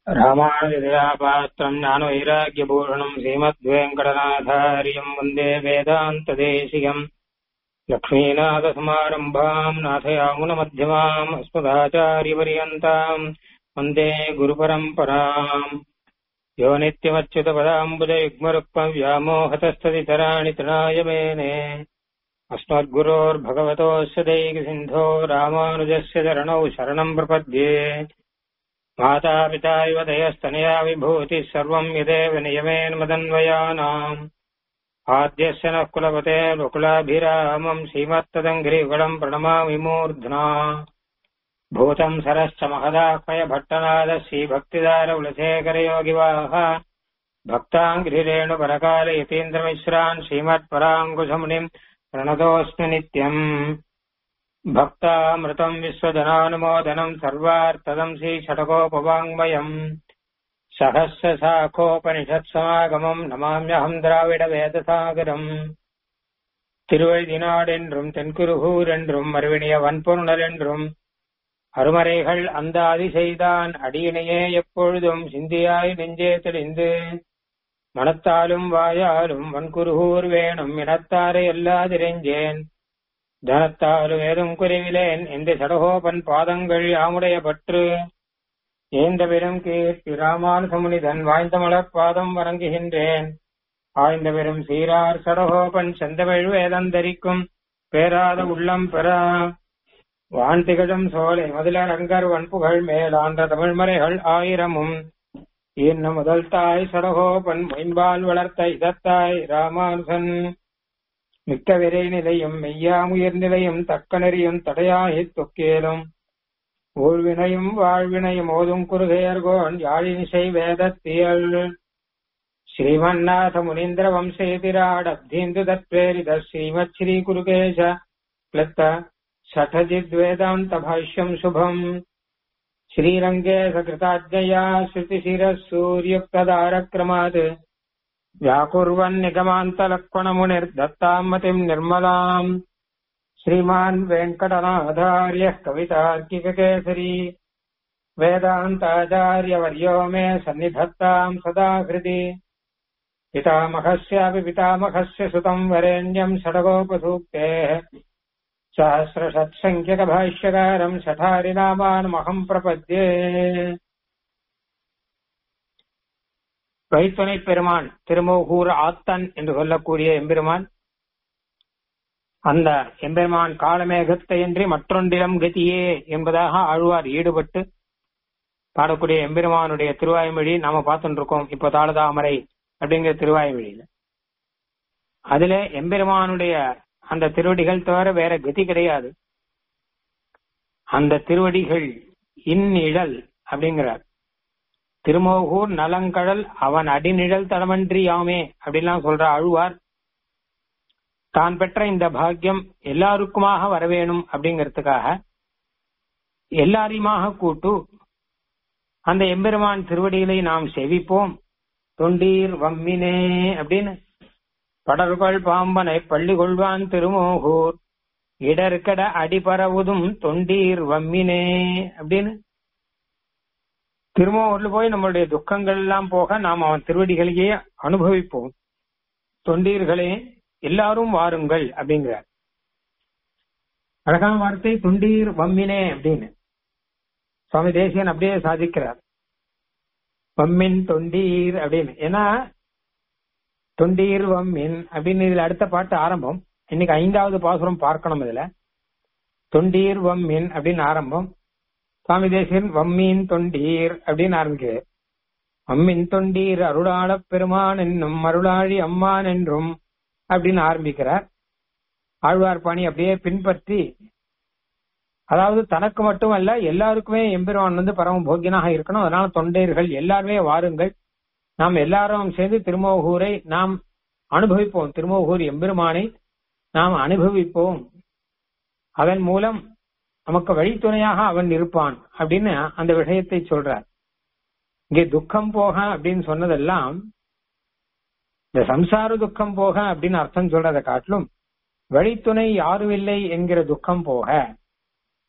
रामानुजदयापात्रम् ज्ञानवैराग्यभूषणम् श्रीमद्वेङ्कटनाथार्यम् वन्दे वेदान्तदेशिकम् लक्ष्मीनाथसमारम्भाम् नाथयामुनमध्यमाम् अस्मदाचार्यपर्यन्ताम् वन्दे गुरुपरम्पराम् यो नित्यमच्युतपदाम्बुजयुग्मरुक्मव्यामोहतस्तदितराणि तृणाय मेने अस्मद्गुरोर्भगवतोऽस्य दैकसिन्धो रामानुजस्य चरणौ शरणम् प्रपद्ये मातापिता इव दयस्तनया विभूतिः सर्वम् यदेव नियमेन मदन्वयानाम् आद्यस्य नः कुलपते वकुलाभिरामम् श्रीमत्तदङ्घ्रिगुणम् प्रणमामि मूर्ध्ना भूतम् सरश्च महदाह्वय भट्टनाद श्रीभक्तिदारकुलशेखरयोगिवाः भक्ताङ्घ्रिरेणुपरकाल यतीन्द्रमिश्रान् श्रीमत्पराङ्कुशमुनिम् प्रणतोऽस्मि नित्यम् भक्तामृतम् विश्वजनानुमोदनम् सर्वार्थदम् श्रीषटकोपवाङ्मयम् सहस्रशाखोपनिषत्समागमम् नमाम्यहम् द्राविडवेदसागरम् திருவழிதினாடென்றும் தென்குருகூர் என்றும் மறுவினிய வன்பொருணல் என்றும் அருமறைகள் அந்தாதி செய்தான் அடியினையே எப்பொழுதும் சிந்தியாய் நெஞ்சே தெளிந்து மனத்தாலும் வாயாலும் வன்குருகூர் வேணும் இனத்தாரை எல்லாதிரெஞ்சேன் தனத்தாலும் ஏதும் குறைவிலேன் எந்த சடகோபன் பாதங்கள் யாமுடைய பற்று ஏந்த பெரும் கீர்த்தி ராமானுசமுனிதன் வாய்ந்த மலர் பாதம் வணங்குகின்றேன் ஆய்ந்த பெரும் சீரார் சடகோபன் செந்தமிழ் வேதந்தரிக்கும் பேராத உள்ளம் பெறா வான் திகழும் சோலை மதுலரங்கர் வன்புகழ் மேலாண்ட தமிழ்மறைகள் ஆயிரமும் இன்னும் முதல் தாய் சடகோபன் மொயம்பால் வளர்த்த இதத்தாய் ராமானுசன் மிக்க விரை நிலையும் மெய்யாமுயிர் நிலையும் தக்க நெறியும் தடையாகித் தொக்கேலும் ஊழ்வினையும் வாழ்வினையும் ஓதும் குறுகையர்கோன் யாழினிசை வேதத்தியல் ஸ்ரீமன்னாத முனீந்திர வம்சேதிராடப்தீந்து தத்வேரித ஸ்ரீமத் ஸ்ரீ குருகேஷ பிளத்த சடஜித் வேதாந்த பாஷ்யம் சுபம் ஸ்ரீரங்கே சகிருதாஜ்ஞயா ஸ்ருதிசிரः सूर्युक्तदारक्रमात् व्याकुर्वन् निगमान्तलक्ष्मणमुनिर्दत्ताम् मतिम् निर्मलाम् श्रीमान् वेङ्कटनाथार्यः कवितार्किककेसरी वेदान्ताचार्यवर्यो मे सन्निधत्ताम् सदा हृदि पितामहस्यापि पितामहस्य सुतम् वरेण्यम् षडगोपसूक्तेः सहस्रषट्सङ्ख्यकभाष्यकारम् शठारिनामानमहम् प्रपद्ये வைத்துணை பெருமான் திருமோகூர் ஆத்தன் என்று சொல்லக்கூடிய எம்பெருமான் அந்த எம்பெருமான் காலமேகத்தையின்றி மற்றொன்றிடம் கதியே என்பதாக ஆழ்வார் ஈடுபட்டு பாடக்கூடிய எம்பெருமானுடைய திருவாய்மொழி நாம பார்த்துட்டு இருக்கோம் இப்ப தாளதாமரை அப்படிங்கிற திருவாய்மொழியில அதுல எம்பெருமானுடைய அந்த திருவடிகள் தவிர வேற கதி கிடையாது அந்த திருவடிகள் இந்நிழல் அப்படிங்கிறார் திருமோகூர் நலங்கடல் அவன் அடிநிழல் தடமன்றி யாமே அப்படின்லாம் சொல்ற அழுவார் தான் பெற்ற இந்த பாக்கியம் எல்லாருக்குமாக வரவேணும் அப்படிங்கிறதுக்காக எல்லாரையுமாக கூட்டு அந்த எம்பெருமான் திருவடிகளை நாம் செவிப்போம் தொண்டீர் வம்மினே அப்படின்னு படர்கள் பாம்பனை பள்ளி கொள்வான் திருமோகூர் இடர்கட அடிபரவுதும் தொண்டீர் வம்மினே அப்படின்னு திருமோகூர்ல போய் நம்மளுடைய துக்கங்கள் எல்லாம் போக நாம் அவன் திருவடிகளையே அனுபவிப்போம் தொண்டீர்களே எல்லாரும் வாருங்கள் அப்படிங்கிறார் அழகான வார்த்தை தொண்டீர் வம்மினே அப்படின்னு சுவாமி தேசியன் அப்படியே சாதிக்கிறார் வம்மின் தொண்டீர் அப்படின்னு ஏன்னா தொண்டீர் வம்மின் அப்படின்னு இதுல அடுத்த பாட்டு ஆரம்பம் இன்னைக்கு ஐந்தாவது பாசுரம் பார்க்கணும் இதுல தொண்டீர் வம்மின் அப்படின்னு ஆரம்பம் சுவாமி தேசியன் வம்மீன் தொண்டீர் அப்படின்னு ஆரம்பிக்கிறார் அம்மின் தொண்டீர் அருளாளப் பெருமான் என்னும் அருளாழி அம்மான் என்றும் அப்படின்னு ஆரம்பிக்கிறார் ஆழ்வார் பாணி அப்படியே பின்பற்றி அதாவது தனக்கு மட்டுமல்ல எல்லாருக்குமே எம்பெருமான் வந்து பரம போக்கியனாக இருக்கணும் அதனால தொண்டர்கள் எல்லாருமே வாருங்கள் நாம் எல்லாரும் சேர்ந்து திருமோகூரை நாம் அனுபவிப்போம் திருமோகூர் எம்பெருமானை நாம் அனுபவிப்போம் அதன் மூலம் நமக்கு வழித்துணையாக அவன் இருப்பான் அப்படின்னு அந்த விஷயத்தை சொல்றார் இங்கே துக்கம் போக அப்படின்னு சொன்னதெல்லாம் இந்த சம்சார துக்கம் போக அப்படின்னு அர்த்தம் சொல்றதை காட்டிலும் வழித்துணை யாரும் இல்லை என்கிற துக்கம் போக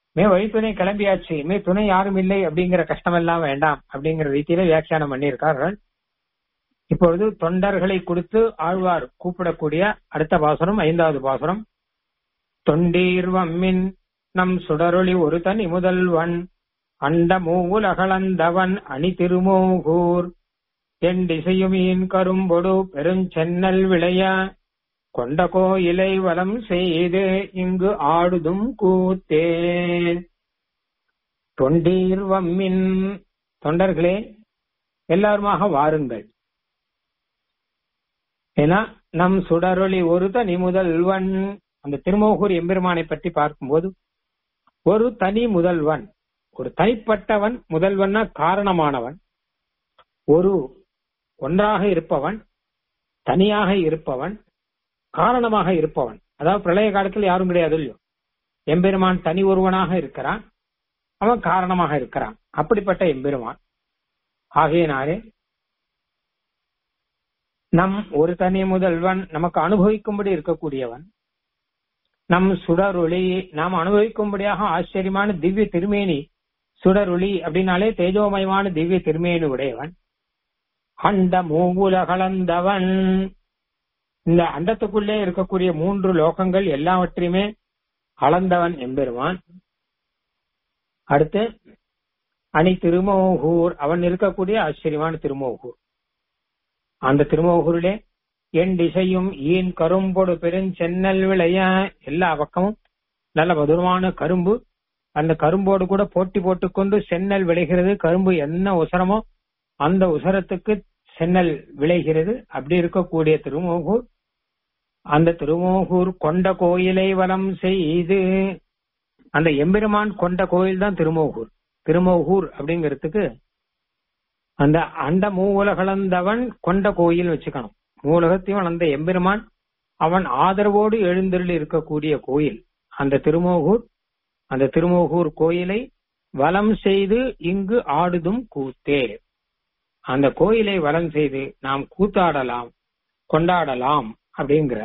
மே வழித்துணை கிளம்பியாச்சு மே துணை யாரும் இல்லை அப்படிங்கிற கஷ்டம் எல்லாம் வேண்டாம் அப்படிங்கிற ரீதியில வியாக்கியானம் பண்ணியிருக்கார்கள் இப்பொழுது தொண்டர்களை கொடுத்து ஆழ்வார் கூப்பிடக்கூடிய அடுத்த பாசுரம் ஐந்தாவது பாசுரம் தொண்டீர் வம்மின் நம் சுடரொளி ஒரு தனி முதல்வன் அண்ட மூவுலகளந்தவன் அணி திருமோகூர் என் திசையுமீன் கரும்பொடு பெருஞ்சென்னல் விளைய கொண்ட கோயிலை வலம் செய்து இங்கு ஆடுதும் கூத்தே தொண்டீர் வம்மின் தொண்டர்களே எல்லாருமாக வாருங்கள் ஏன்னா நம் சுடரொளி ஒரு தனி முதல்வன் அந்த திருமோகூர் எம்பெருமானை பற்றி பார்க்கும்போது ஒரு தனி முதல்வன் ஒரு தனிப்பட்டவன் முதல்வன்னா காரணமானவன் ஒரு ஒன்றாக இருப்பவன் தனியாக இருப்பவன் காரணமாக இருப்பவன் அதாவது பிரளய காலத்தில் யாரும் கிடையாது இல்லையோ எம்பெருமான் தனி ஒருவனாக இருக்கிறான் அவன் காரணமாக இருக்கிறான் அப்படிப்பட்ட எம்பெருமான் ஆகையினாலே நம் ஒரு தனி முதல்வன் நமக்கு அனுபவிக்கும்படி இருக்கக்கூடியவன் நம் சுடரொளி நாம் அனுபவிக்கும்படியாக ஆச்சரியமான திவ்ய திருமேனி சுடரொளி அப்படின்னாலே தேஜோமயமான திவ்ய திருமேனி உடையவன் அண்ட மூவுலகளந்தவன் இந்த அண்டத்துக்குள்ளே இருக்கக்கூடிய மூன்று லோகங்கள் எல்லாவற்றையுமே அளந்தவன் எம்பெருமான் அடுத்து அணி திருமோகூர் அவன் இருக்கக்கூடிய ஆச்சரியமான திருமோகூர் அந்த திருமோகூரிலே என் திசையும் ஈன் கரும்பொடு பெருஞ்சென்னல் விளைய எல்லா பக்கமும் நல்ல மதுரமான கரும்பு அந்த கரும்போடு கூட போட்டி போட்டுக்கொண்டு சென்னல் விளைகிறது கரும்பு என்ன உசரமோ அந்த உசரத்துக்கு சென்னல் விளைகிறது அப்படி இருக்கக்கூடிய திருமோகூர் அந்த திருமோகூர் கொண்ட கோயிலை வலம் செய்து அந்த எம்பெருமான் கொண்ட கோயில் தான் திருமோகூர் திருமோகூர் அப்படிங்கிறதுக்கு அந்த அண்ட மூவுலகளந்தவன் கொண்ட கோயில் வச்சுக்கணும் மூலகத்தையும் அந்த எம்பெருமான் அவன் ஆதரவோடு எழுந்தருளி இருக்கக்கூடிய கோயில் அந்த திருமோகூர் அந்த திருமோகூர் கோயிலை வலம் செய்து இங்கு ஆடுதும் கூத்தே அந்த கோயிலை வலம் செய்து நாம் கூத்தாடலாம் கொண்டாடலாம் அப்படிங்கிற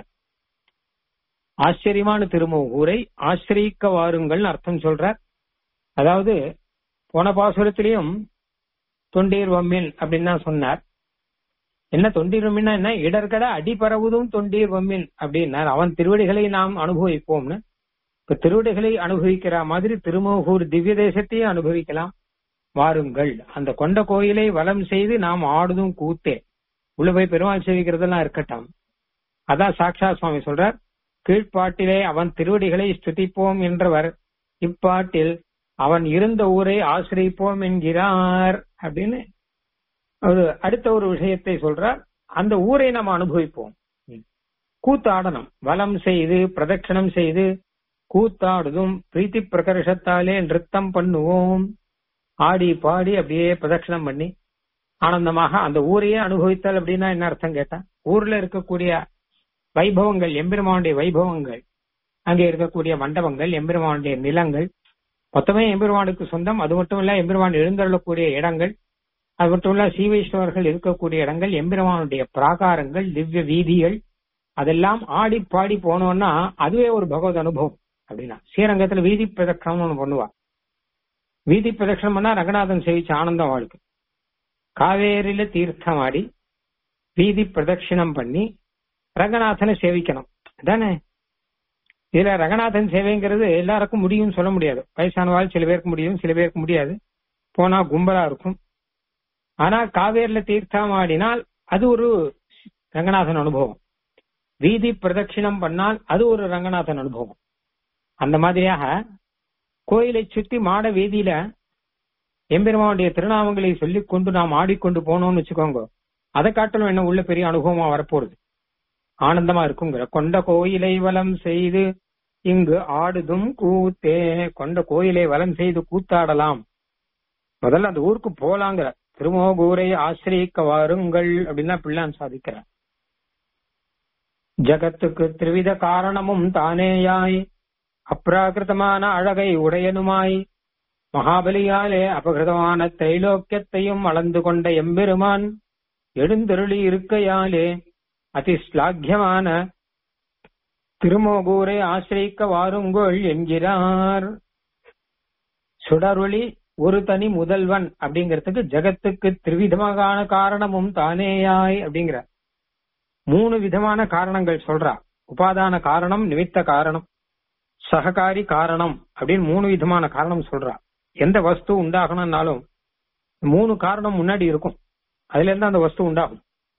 ஆச்சரியமான திருமோகூரை ஆசிரியிக்க வாருங்கள் அர்த்தம் சொல்ற அதாவது போன பாசுரத்திலையும் தொண்டீர் வம்மின் அப்படின்னு தான் சொன்னார் என்ன தொண்டீர் வம்மின்னா என்ன இடர்கட அடிபரவுதும் தொண்டீர் வம்மின் அப்படின்னார் அவன் திருவடிகளை நாம் அனுபவிப்போம்னு இப்ப திருவடிகளை அனுபவிக்கிற மாதிரி திருமோகூர் திவ்ய தேசத்தையே அனுபவிக்கலாம் வாருங்கள் அந்த கொண்ட கோயிலை வலம் செய்து நாம் ஆடுதும் கூத்தே உள்ள போய் பெருமாள் சேவிக்கிறதெல்லாம் இருக்கட்டும் அதான் சாக்ஷா சுவாமி சொல்றார் கீழ்ப்பாட்டிலே அவன் திருவடிகளை ஸ்துதிப்போம் என்றவர் இப்பாட்டில் அவன் இருந்த ஊரை ஆசிரிப்போம் என்கிறார் அப்படின்னு ஒரு அடுத்த ஒரு விஷயத்தை சொல்றார் அந்த ஊரை நாம் அனுபவிப்போம் கூத்தாடணும் வலம் செய்து பிரதட்சணம் செய்து கூத்தாடுதும் பிரீத்தி பிரகர்ஷத்தாலே நிறுத்தம் பண்ணுவோம் ஆடி பாடி அப்படியே பிரதட்சணம் பண்ணி ஆனந்தமாக அந்த ஊரையே அனுபவித்தல் அப்படின்னா என்ன அர்த்தம் கேட்டா ஊர்ல இருக்கக்கூடிய வைபவங்கள் எம்பெருமானுடைய வைபவங்கள் அங்கே இருக்கக்கூடிய மண்டபங்கள் எம்பெருமானுடைய நிலங்கள் மொத்தமே எம்பெருமானுக்கு சொந்தம் அது மட்டும் இல்ல எம்பெருமான் எழுந்தருளக்கூடிய இடங்கள் அது மட்டும் இல்ல சீவைஷ்ணவர்கள் இருக்கக்கூடிய இடங்கள் எம்பெருமானுடைய பிராகாரங்கள் திவ்ய வீதிகள் அதெல்லாம் ஆடி பாடி போனோம்னா அதுவே ஒரு பகவத் அனுபவம் அப்படின்னா ஸ்ரீரங்கத்துல வீதி பிரதட்சணம் ஒண்ணு பண்ணுவா வீதி பிரதட்சணம் பண்ணா ரங்கநாதன் சேவிச்ச ஆனந்தம் வாழ்க்கை காவேரியில தீர்த்தம் ஆடி வீதி பிரதட்சிணம் பண்ணி ரங்கநாதனை சேவிக்கணும் அதானே இதுல ரங்கநாதன் சேவைங்கிறது எல்லாருக்கும் முடியும்னு சொல்ல முடியாது வயசானவாள் சில பேருக்கு முடியும் சில பேருக்கு முடியாது போனா கும்பலா இருக்கும் ஆனா காவேரியில தீர்த்தம் ஆடினால் அது ஒரு ரங்கநாதன் அனுபவம் வீதி பிரதட்சிணம் பண்ணால் அது ஒரு ரங்கநாதன் அனுபவம் அந்த மாதிரியாக கோயிலை சுத்தி மாட வீதியில எம்பெருமானுடைய திருநாமங்களை சொல்லிக் கொண்டு நாம் ஆடிக்கொண்டு போனோம்னு வச்சுக்கோங்க அதை காட்டிலும் என்ன உள்ள பெரிய அனுபவமா வரப்போறது ஆனந்தமா இருக்குங்கிற கொண்ட கோயிலை வலம் செய்து இங்கு ஆடுதும் கூத்தே கொண்ட கோயிலை வலம் செய்து கூத்தாடலாம் முதல்ல அந்த ஊருக்கு போலாங்கிற திருமோகூரை ஆசிரியக்க வாருங்கள் அப்படின்னு பிள்ளான் சாதிக்கிறார் ஜகத்துக்கு திருவித காரணமும் தானேயாய் அப்ராகிருதமான அழகை உடையனுமாய் மகாபலியாலே அபகிருதமான தைலோக்கியத்தையும் அளந்து கொண்ட எம்பெருமான் எழுந்தருளி இருக்கையாலே அதிஸ்லாக்கியமான திருமோகூரை ஆசிரிக்க வாருங்கோள் என்கிறார் சுடரொளி ஒரு தனி முதல்வன் அப்படிங்கிறதுக்கு ஜகத்துக்கு திரிவிதமான காரணமும் தானேயாய் அப்படிங்கிற மூணு விதமான காரணங்கள் சொல்றா உபாதான காரணம் நிமித்த காரணம் சககாரி காரணம் அப்படின்னு மூணு விதமான காரணம் சொல்றா எந்த வஸ்து உண்டாகணும்னாலும் மூணு காரணம் முன்னாடி இருக்கும் அதுல இருந்து அந்த வஸ்து உண்டாகும்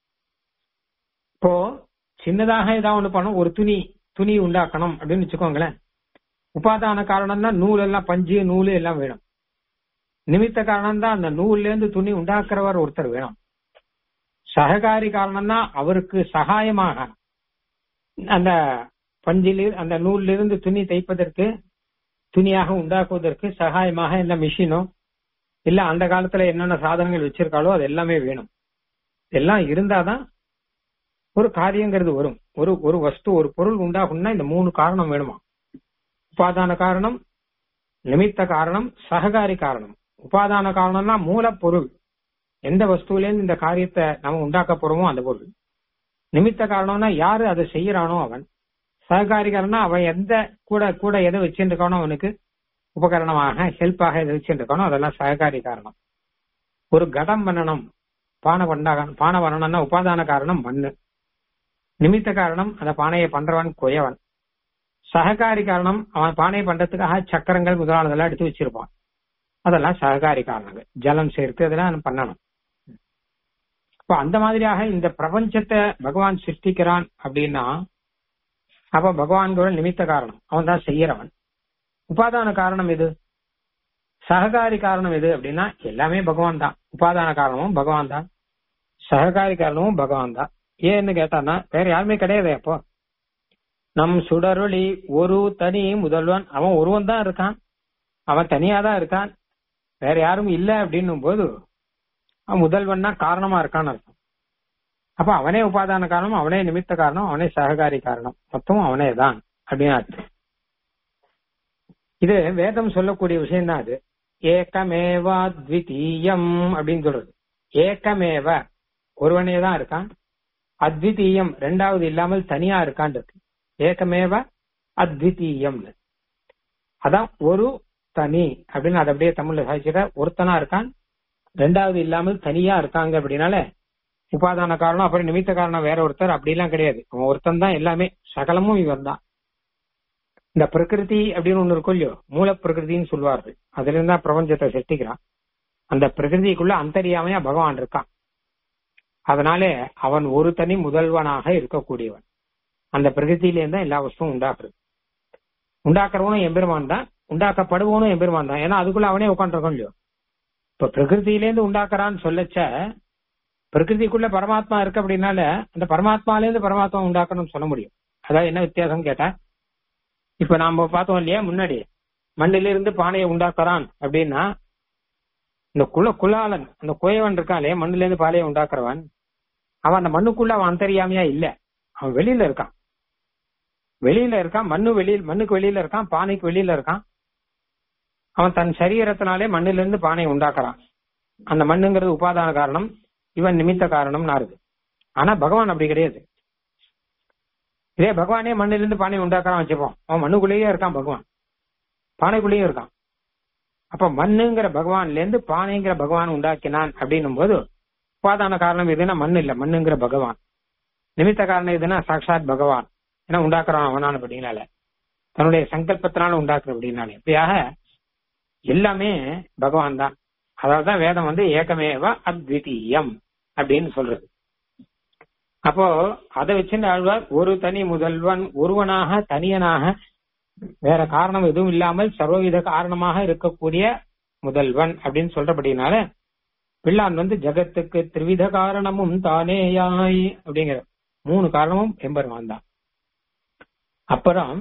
இப்போ சின்னதாக ஏதாவது ஒண்ணு பண்ணணும் ஒரு துணி துணி உண்டாக்கணும் அப்படின்னு வச்சுக்கோங்களேன் உபாதான காரணம் தான் நூல் எல்லாம் பஞ்சு நூல் எல்லாம் வேணும் நிமித்த காரணம் தான் அந்த நூல்ல இருந்து துணி உண்டாக்குறவர் ஒருத்தர் வேணும் சககாரி காரணம் தான் அவருக்கு சகாயமாக அந்த பஞ்சில் அந்த நூல்ல இருந்து துணி தைப்பதற்கு துணியாக உண்டாக்குவதற்கு சகாயமாக இந்த மிஷினோ இல்ல அந்த காலத்துல என்னென்ன சாதனங்கள் வச்சிருக்காளோ அது எல்லாமே வேணும் எல்லாம் இருந்தாதான் ஒரு காரியங்கிறது வரும் ஒரு ஒரு வஸ்து ஒரு பொருள் உண்டாகும்னா இந்த மூணு காரணம் வேணுமா உபாதான காரணம் நிமித்த காரணம் சககாரி காரணம் உபாதான காரணம்னா மூலப்பொருள் எந்த வஸ்துவிலேருந்து இந்த காரியத்தை நம்ம உண்டாக்க போறோமோ அந்த பொருள் நிமித்த காரணம்னா யாரு அதை செய்யறானோ அவன் சககாரி காரணம்னா அவன் எந்த கூட கூட எதை வச்சுருக்கானோ அவனுக்கு உபகரணமாக ஹெல்ப்பாக எதை வச்சுருக்கானோ அதெல்லாம் சககாரி காரணம் ஒரு கடம் பண்ணணும் பானை பண்ண பானை பண்ணணும்னா உபாதான காரணம் மண்ணு நிமித்த காரணம் அந்த பானையை பண்றவன் குயவன் சககாரி காரணம் அவன் பானை பண்றதுக்காக சக்கரங்கள் முதலானதெல்லாம் எடுத்து வச்சிருப்பான் அதெல்லாம் சககாரி காரணங்கள் ஜலம் சேர்த்து அதெல்லாம் பண்ணணும் இப்போ அந்த மாதிரியாக இந்த பிரபஞ்சத்தை பகவான் சிருஷ்டிக்கிறான் அப்படின்னா அப்ப பகவான் கூட நிமித்த காரணம் அவன் தான் செய்யறவன் உபாதான காரணம் எது சககாரி காரணம் எது அப்படின்னா எல்லாமே பகவான் தான் உபாதான காரணமும் பகவான் தான் சககாரி காரணமும் பகவான் தான் ஏன்னு கேட்டான்னா வேற யாருமே கிடையாது அப்போ நம் சுடரொளி ஒரு தனி முதல்வன் அவன் ஒருவன் தான் இருக்கான் அவன் தனியா தான் இருக்கான் வேற யாரும் இல்ல அப்படின்னும் போது அவன் முதல்வன்னா காரணமா இருக்கான்னு அர்த்தம் அப்ப அவனே உபாதான காரணம் அவனே நிமித்த காரணம் அவனே சககாரி காரணம் மொத்தமும் அவனே தான் அப்படின்னு அர்த்தம் இது வேதம் சொல்லக்கூடிய விஷயம் தான் அது ஏக்கமேவா த்விதீயம் அப்படின்னு சொல்றது ஏக்கமேவ ஒருவனே தான் இருக்கான் அத்விதீயம் ரெண்டாவது இல்லாமல் தனியா இருக்கான் இருக்கு ஏக்கமேவ அத்விதீயம்னு அதான் ஒரு தனி அப்படின்னு அதை அப்படியே தமிழ்ல சாதிச்சிட ஒருத்தனா இருக்கான் ரெண்டாவது இல்லாமல் தனியா இருக்காங்க அப்படின்னால உபாதான காரணம் அப்புறம் நிமித்த காரணம் வேற ஒருத்தர் அப்படிலாம் கிடையாது அவன் ஒருத்தன் தான் எல்லாமே சகலமும் இவன் தான் இந்த பிரகிருதி அப்படின்னு ஒண்ணு இருக்கும் இல்லையோ மூல பிரகிருதின்னு சொல்லுவார்கள் அதுல இருந்தா பிரபஞ்சத்தை சிருஷ்டிக்கிறான் அந்த பிரகிருதிக்குள்ள அந்தரியாமையா பகவான் இருக்கான் அதனாலே அவன் ஒரு தனி முதல்வனாக இருக்கக்கூடியவன் அந்த பிரகிருதியிலேருந்து தான் எல்லா வஸ்துவும் உண்டாக்குறது உண்டாக்குறவனும் எம்பெருமான் தான் உண்டாக்கப்படுவனும் எம்பெருமான் தான் ஏன்னா அதுக்குள்ள அவனே உட்காந்துருக்கோம் இல்லையோ இப்ப பிரகிருதியிலேருந்து உண்டாக்குறான்னு சொல்லச்ச பிரகிருதிக்குள்ள பரமாத்மா இருக்கு அப்படின்னால அந்த பரமாத்மாலேருந்து பரமாத்மா உண்டாக்கணும்னு சொல்ல முடியும் அதாவது என்ன வித்தியாசம் கேட்டா இப்ப நாம பார்த்தோம் இல்லையா முன்னாடி மண்ணிலிருந்து பானையை உண்டாக்குறான் அப்படின்னா இந்த குல குலாலன் அந்த குயவன் இருக்கான் இல்லையா மண்ணுல இருந்து பாலையை உண்டாக்குறவன் அவன் அந்த மண்ணுக்குள்ள அவன் அந்தரியாமையா இல்ல அவன் வெளியில இருக்கான் வெளியில இருக்கான் மண்ணு வெளியில் மண்ணுக்கு வெளியில இருக்கான் பானைக்கு வெளியில இருக்கான் அவன் தன் சரீரத்தினாலே மண்ணில இருந்து பானையை உண்டாக்குறான் அந்த மண்ணுங்கிறது உபாதான காரணம் இவன் நிமித்த காரணம் நாருது ஆனா பகவான் அப்படி கிடையாது இதே பகவானே மண்ணிலிருந்து பானை உண்டாக்குறான் வச்சுப்போம் அவன் மண்ணுக்குள்ளேயே இருக்கான் பகவான் பானைக்குள்ளேயும் இருக்கான் அப்ப மண்ணுங்கிற பகவான்ல இருந்து பானைங்கிற பகவான் உண்டாக்கினான் அப்படின்னும் போது உபாதான காரணம் எதுனா மண் இல்ல மண்ணுங்கிற பகவான் நிமித்த காரணம் எதுனா சாட்சாத் பகவான் ஏன்னா உண்டாக்குறான் அவனான அப்படின்னால தன்னுடைய சங்கல்பத்தினால உண்டாக்குற அப்படின்னால இப்படியாக எல்லாமே பகவான் தான் அதாவதுதான் வேதம் வந்து ஏகமேவ அத்விதீயம் அப்படின்னு சொல்றது அப்போ அதை வச்சுட்டு ஆழ்வார் ஒரு தனி முதல்வன் ஒருவனாக தனியனாக வேற காரணம் எதுவும் இல்லாமல் சர்வவித காரணமாக இருக்கக்கூடிய முதல்வன் அப்படின்னு சொல்றபடினால பிள்ளான் வந்து ஜகத்துக்கு திரிவித காரணமும் தானேயாய் அப்படிங்கிற மூணு காரணமும் எம்பெருமான் தான் அப்புறம்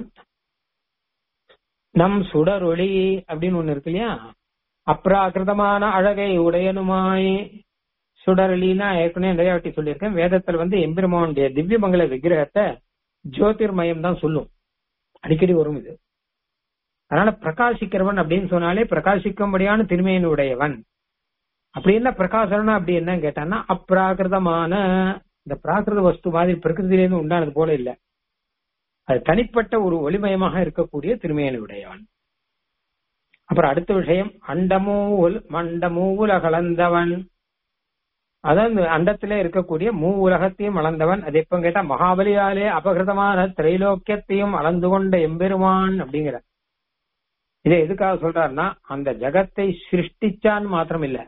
நம் சுடரொளி அப்படின்னு ஒண்ணு இருக்கு இல்லையா அப்ராகிருதமான அழகை உடையனுமாய் சுடரொளினா ஏற்கனவே நிறைய வாட்டி சொல்லியிருக்கேன் வேதத்துல வந்து எம்பெருமானுடைய திவ்யமங்கல விக்கிரகத்தை ஜோதிர்மயம் தான் சொல்லும் அடிக்கடி வரும் இது அதனால பிரகாசிக்கிறவன் அப்படின்னு சொன்னாலே பிரகாசிக்கும்படியான திருமையின் உடையவன் அப்படி என்ன பிரகாசனா அப்படி என்ன கேட்டான்னா அப்ராகிருதமான இந்த பிராகிருத வஸ்து மாதிரி பிரகிருதியிலிருந்து உண்டானது போல இல்ல அது தனிப்பட்ட ஒரு ஒளிமயமாக இருக்கக்கூடிய திருமையனை உடையவன் அப்புறம் அடுத்த விஷயம் அண்டமூல் மண்டமூல கலந்தவன் அதான் இந்த அண்டத்திலே இருக்கக்கூடிய மூ உலகத்தையும் அளந்தவன் அது எப்ப கேட்டா மகாபலியாலே அபகிருதமான திரைலோக்கியத்தையும் அளந்து கொண்ட எம்பெருமான் அப்படிங்கிற இதை எதுக்காக சொல்றாருன்னா அந்த ஜகத்தை சிருஷ்டிச்சான்னு மாத்திரம் இல்ல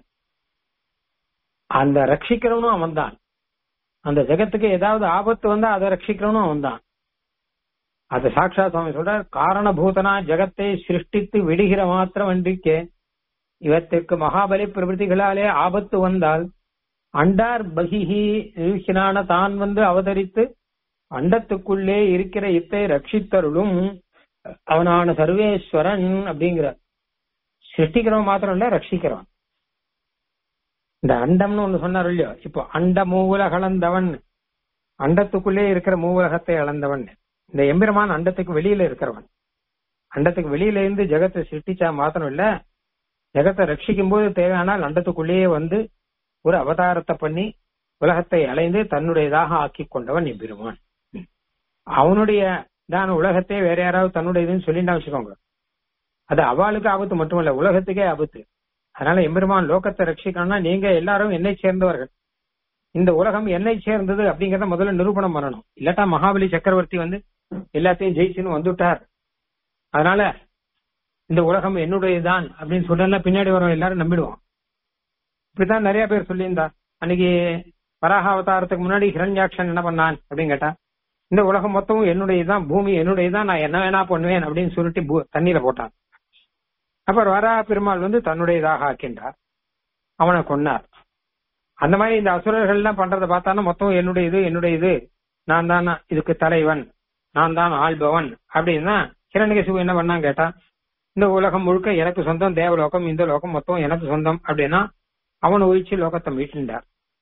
அந்த ரட்சிக்கிறவனும் அவன்தான் அந்த ஜெகத்துக்கு ஏதாவது ஆபத்து வந்தா அதை ரட்சிக்கிறவனும் அவன்தான் அது சாட்சா சுவாமி சொல்றார் காரணபூதனா ஜெகத்தை சிருஷ்டித்து விடுகிற மாத்திரம் அன்றிக்கே இவத்திற்கு மகாபலி பிரபதிகளாலே ஆபத்து வந்தால் அண்டார் பகிஹி ஈஷனான தான் வந்து அவதரித்து அண்டத்துக்குள்ளே இருக்கிற இத்தை ரட்சித்தருளும் அவனான சர்வேஸ்வரன் அப்படிங்கிற சிருஷ்டிக்கிறவன் மாத்திரம் இல்ல ரட்சிக்கிறவன் இந்த அண்டம்னு ஒண்ணு சொன்னார் இல்லையோ இப்போ அண்ட மூவுல கலந்தவன் அண்டத்துக்குள்ளே இருக்கிற மூவுலகத்தை அளந்தவன் இந்த எம்பெருமான் அண்டத்துக்கு வெளியில இருக்கிறவன் அண்டத்துக்கு வெளியில இருந்து ஜெகத்தை சிருஷ்டிச்சா மாத்திரம் இல்ல ஜெகத்தை ரட்சிக்கும் போது தேவையானால் அண்டத்துக்குள்ளேயே வந்து ஒரு அவதாரத்தை பண்ணி உலகத்தை அலைந்து தன்னுடையதாக ஆக்கி கொண்டவன் எம்பெருமான் அவனுடைய தான் உலகத்தை வேற யாராவது தன்னுடையதுன்னு சொல்லிட்டா வச்சுக்கோங்க அது அவளுக்கு ஆபத்து மட்டுமல்ல உலகத்துக்கே ஆபத்து அதனால எம்பெருமான் லோகத்தை ரட்சிக்கணும்னா நீங்க எல்லாரும் என்னை சேர்ந்தவர்கள் இந்த உலகம் என்னை சேர்ந்தது அப்படிங்கறத முதல்ல நிரூபணம் பண்ணணும் இல்லாட்டா மகாபலி சக்கரவர்த்தி வந்து எல்லாத்தையும் ஜெயிச்சுன்னு வந்துட்டார் அதனால இந்த உலகம் என்னுடையதுதான் அப்படின்னு சொன்னா பின்னாடி வரும் எல்லாரும் நம்பிடுவோம் இப்படித்தான் நிறைய பேர் சொல்லியிருந்தா அன்னைக்கு வராக அவதாரத்துக்கு முன்னாடி ஹிரண்யாட்சன் என்ன பண்ணான் அப்படின்னு கேட்டா இந்த உலகம் மொத்தமும் என்னுடையதுதான் பூமி என்னுடையதுதான் நான் என்ன வேணா பண்ணுவேன் அப்படின்னு சொல்லிட்டு பூ- தண்ணீர போட்டான் அப்புறம் வராக பெருமாள் வந்து தன்னுடையதாக ஆக்கின்றார் அவனை கொன்னார் அந்த மாதிரி இந்த அசுரர்கள் எல்லாம் பண்றதை பார்த்தானா மொத்தம் என்னுடைய இது என்னுடைய இது நான் தான் இதுக்கு தலைவன் நான் தான் ஆள்பவன் அப்படின்னா கிரண்யகசிபு என்ன பண்ணான் கேட்டா இந்த உலகம் முழுக்க எனக்கு சொந்தம் தேவலோகம் இந்த லோகம் மொத்தம் எனக்கு சொந்தம் அப்படின்னா அவன் ஒழிச்சு லோகத்தை மீட்டுண்டார்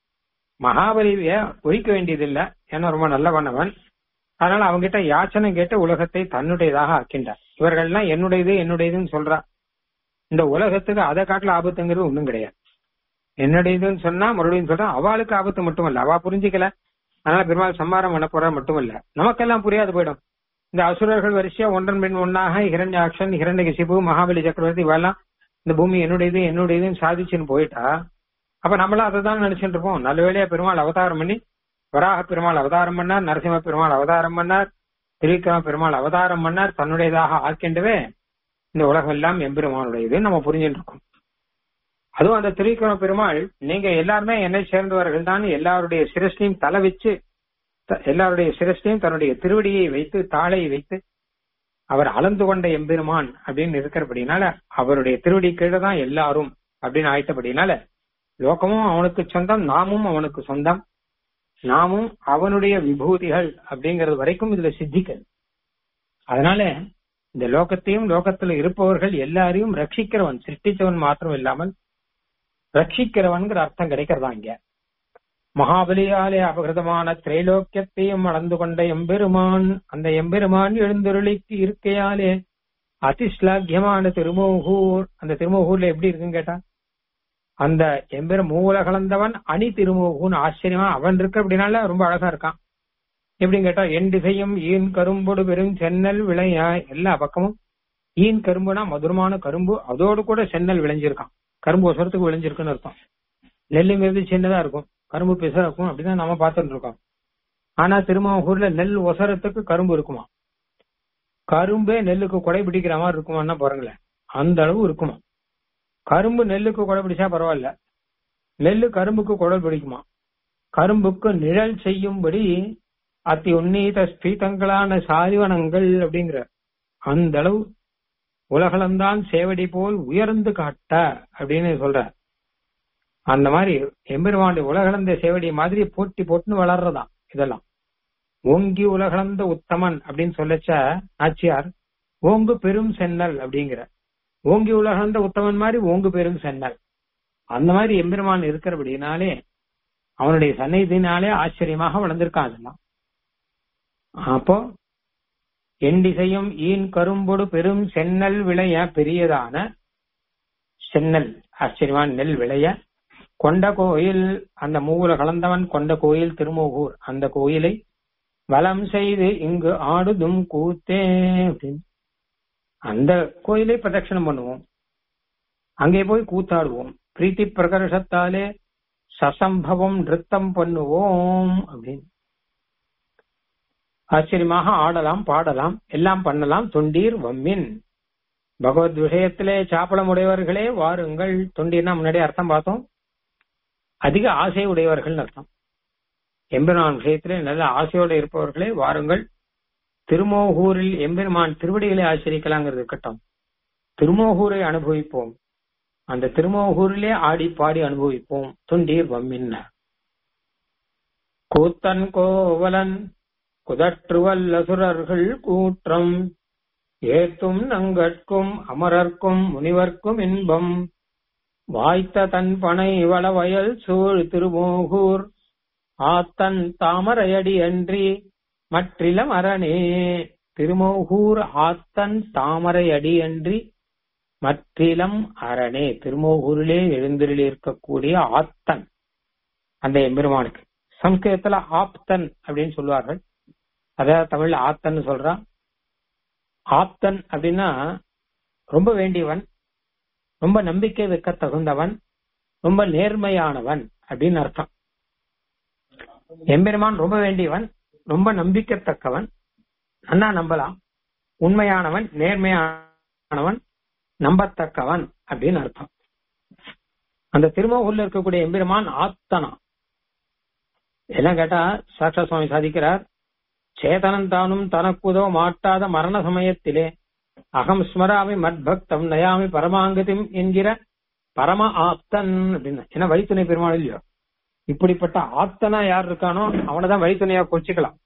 மகாபலிய ஒழிக்க வேண்டியதில்லை ஏன்னா ரொம்ப நல்லவனவன் அதனால அவங்கிட்ட யாச்சனை கேட்டு உலகத்தை தன்னுடையதாக ஆக்கின்றார் இவர்கள்லாம் என்னுடையது என்னுடையதுன்னு சொல்றா இந்த உலகத்துக்கு அதை காட்டுல ஆபத்துங்கிறது ஒண்ணும் கிடையாது என்னுடையதுன்னு சொன்னா மறுபடியும் சொல்றா அவளுக்கு ஆபத்து மட்டுமல்ல அவ புரிஞ்சிக்கல அதனால பெருமாள் சம்மாரம் பண்ண போற மட்டுமல்ல நமக்கெல்லாம் புரியாது போயிடும் இந்த அசுரர்கள் வரிசையா ஒன்றன் பின் ஒன்னாக ஹிரண்யாக்ஷன் ஹிரண்யகசிபு மகாபலி சக்கரவர்த்தி இவெல்லாம் இந்த பூமி என்னுடையது என்னுடையதுன்னு சாதிச்சுன்னு போயிட்டா அப்ப நம்மளும் அதை தான் நினைச்சுட்டு இருப்போம் நல்ல வேளையா பெருமாள் அவதாரம் பண்ணி வராக பெருமாள் அவதாரம் பண்ணார் நரசிம்ம பெருமாள் அவதாரம் பண்ணார் திரிக்கிரம பெருமாள் அவதாரம் பண்ணார் தன்னுடையதாக ஆக்கின்றவே இந்த உலகம் எல்லாம் எம்பெருமானுடையது நம்ம புரிஞ்சுட்டு இருக்கோம் அதுவும் அந்த திரிக்கிரம பெருமாள் நீங்க எல்லாருமே என்னை சேர்ந்தவர்கள் தான் எல்லாருடைய சிரஸ்டையும் தலை வச்சு த- எல்லாருடைய சிரஸ்டையும் தன்னுடைய திருவடியை வைத்து தாளை வைத்து அவர் அளந்து கொண்ட எம்பெருமான் அப்படின்னு இருக்கிறபடினால அவருடைய திருவடி கீழே தான் எல்லாரும் அப்படின்னு ஆயிட்டபடினால லோகமும் அவனுக்கு சொந்தம் நாமும் அவனுக்கு சொந்தம் நாமும் அவனுடைய விபூதிகள் அப்படிங்கிறது வரைக்கும் இதுல சித்திக்கிறது அதனால இந்த லோகத்தையும் லோகத்துல இருப்பவர்கள் எல்லாரையும் ரட்சிக்கிறவன் சிருஷ்டிச்சவன் மாத்திரம் இல்லாமல் ரட்சிக்கிறவன்கிற அர்த்தம் கிடைக்கிறதா இங்க மகாபலியாலே அபகிருதமான திரைலோக்கியத்தையும் அளந்து கொண்ட எம்பெருமான் அந்த எம்பெருமான் எழுந்தருளிக்கு இருக்கையாலே அதிஸ்லாக்கியமான திருமோகூர் அந்த திருமோகூர்ல எப்படி இருக்குன்னு கேட்டா அந்த எம்பெரு மூல கலந்தவன் அணி திருமோகூன்னு ஆச்சரியமா அவன் இருக்க அப்படின்னால ரொம்ப அழகா இருக்கான் எப்படின்னு கேட்டா என் திசையும் ஈன் கரும்பொடு பெரும் சென்னல் விளையா எல்லா பக்கமும் ஈன் கரும்புனா மதுரமான கரும்பு அதோடு கூட சென்னல் விளைஞ்சிருக்கான் கரும்பு ஒசரத்துக்கு விளைஞ்சிருக்குன்னு அர்த்தம் நெல்லுங்கிறது சின்னதா இருக்கும் கரும்பு பெருசா இருக்கும் அப்படிதான் நம்ம பார்த்துட்டு இருக்கோம் ஆனா திருமாவூர்ல நெல் ஒசரத்துக்கு கரும்பு இருக்குமா கரும்பே நெல்லுக்கு கொடை பிடிக்கிற மாதிரி இருக்குமான்னா பாருங்களேன் அந்த அளவு இருக்குமா கரும்பு நெல்லுக்கு கொடை பிடிச்சா பரவாயில்ல நெல்லு கரும்புக்கு கொடை பிடிக்குமா கரும்புக்கு நிழல் செய்யும்படி அத்தி உன்னீத ஸ்பீதங்களான சாலிவனங்கள் அப்படிங்கிற அந்த அளவு உலகளந்தான் சேவடி போல் உயர்ந்து காட்ட அப்படின்னு சொல்ற அந்த மாதிரி எம்பெருமானுடைய உலகளந்த சேவடி மாதிரி போட்டி போட்டுன்னு வளர்றதாம் இதெல்லாம் ஓங்கி உலகளந்த உத்தமன் அப்படின்னு சொல்லச்ச நாச்சியார் ஓங்கு பெரும் சென்னல் அப்படிங்கிற ஓங்கி உலகளந்த உத்தமன் மாதிரி ஓங்கு பெரும் சென்னல் அந்த மாதிரி எம்பெருமான் இருக்கிறபடினாலே அவனுடைய சந்நிதினாலே ஆச்சரியமாக வளர்ந்திருக்கான் அதெல்லாம் அப்போ எண்டிசையும் ஈன் கரும்பொடு பெரும் சென்னல் விளைய பெரியதான சென்னல் ஆச்சரியமான நெல் விளைய கொண்ட கோயில் அந்த மூவுல கலந்தவன் கொண்ட கோயில் திருமோகூர் அந்த கோயிலை வலம் செய்து இங்கு ஆடுதும் கூத்தே அப்படின்னு அந்த கோயிலை பிரதட்சணம் பண்ணுவோம் அங்கே போய் கூத்தாடுவோம் பிரீத்தி பிரகர்ஷத்தாலே சசம்பவம் நிறுத்தம் பண்ணுவோம் அப்படின்னு ஆச்சரியமாக ஆடலாம் பாடலாம் எல்லாம் பண்ணலாம் தொண்டீர் வம்மின் பகவத் விஷயத்திலே சாப்பளம் உடையவர்களே வாருங்கள் தொண்டீர்னா முன்னாடி அர்த்தம் பார்த்தோம் அதிக ஆசை உடையவர்கள் அர்த்தம் எம்பெருமான் விஷயத்திலே நல்ல ஆசையோடு இருப்பவர்களே வாருங்கள் திருமோகூரில் எம்பெருமான் திருவடிகளை ஆச்சரிக்கலாங்கிறது இருக்கட்டும் திருமோகூரை அனுபவிப்போம் அந்த திருமோகூரிலே ஆடி பாடி அனுபவிப்போம் தொண்டீர் வம்மின்ன கூத்தன் கோவலன் குதற்றுவல்லசுரர்கள் கூற்றம் ஏத்தும் நங்கட்கும் அமரர்க்கும் முனிவர்க்கும் இன்பம் வாய்த்த தன் பனை வளவயல் சூழ் திருமோகூர் ஆத்தன் தாமரையடி அன்றி மற்றிலம் அரணே திருமோகூர் ஆத்தன் தாமரையடி அன்றி மற்றிலம் அரணே திருமோகூரிலே எழுந்திரில் இருக்கக்கூடிய ஆத்தன் அந்த எம்பெருமானுக்கு சம்ஸ்கிருதத்துல ஆப்தன் அப்படின்னு சொல்லுவார்கள் அதாவது தமிழ்ல ஆத்தன் சொல்றான் ஆப்தன் அப்படின்னா ரொம்ப வேண்டியவன் ரொம்ப நம்பிக்கை வைக்க தகுந்தவன் ரொம்ப நேர்மையானவன் அப்படின்னு அர்த்தம் எம்பெருமான் ரொம்ப வேண்டியவன் ரொம்ப நம்பிக்கத்தக்கவன் அண்ணா நம்பலாம் உண்மையானவன் நேர்மையானவன் நம்பத்தக்கவன் அப்படின்னு அர்த்தம் அந்த திருமூர்ல இருக்கக்கூடிய எம்பெருமான் ஆத்தனா என்ன கேட்டா சாட்சா சுவாமி சாதிக்கிறார் சேதனம் தானும் தனக்குதோ மாட்டாத மரண சமயத்திலே அகம் ஸ்மராமி மத்பக்தம் நயாமி பரமாங்கதிம் என்கிற பரம ஆப்தன் அப்படின்னு ஏன்னா வழித்துணை பெருமாள் இல்லையோ இப்படிப்பட்ட ஆப்தனா யார் இருக்கானோ அவனைதான் வழித்துணையா குறிச்சுக்கலாம்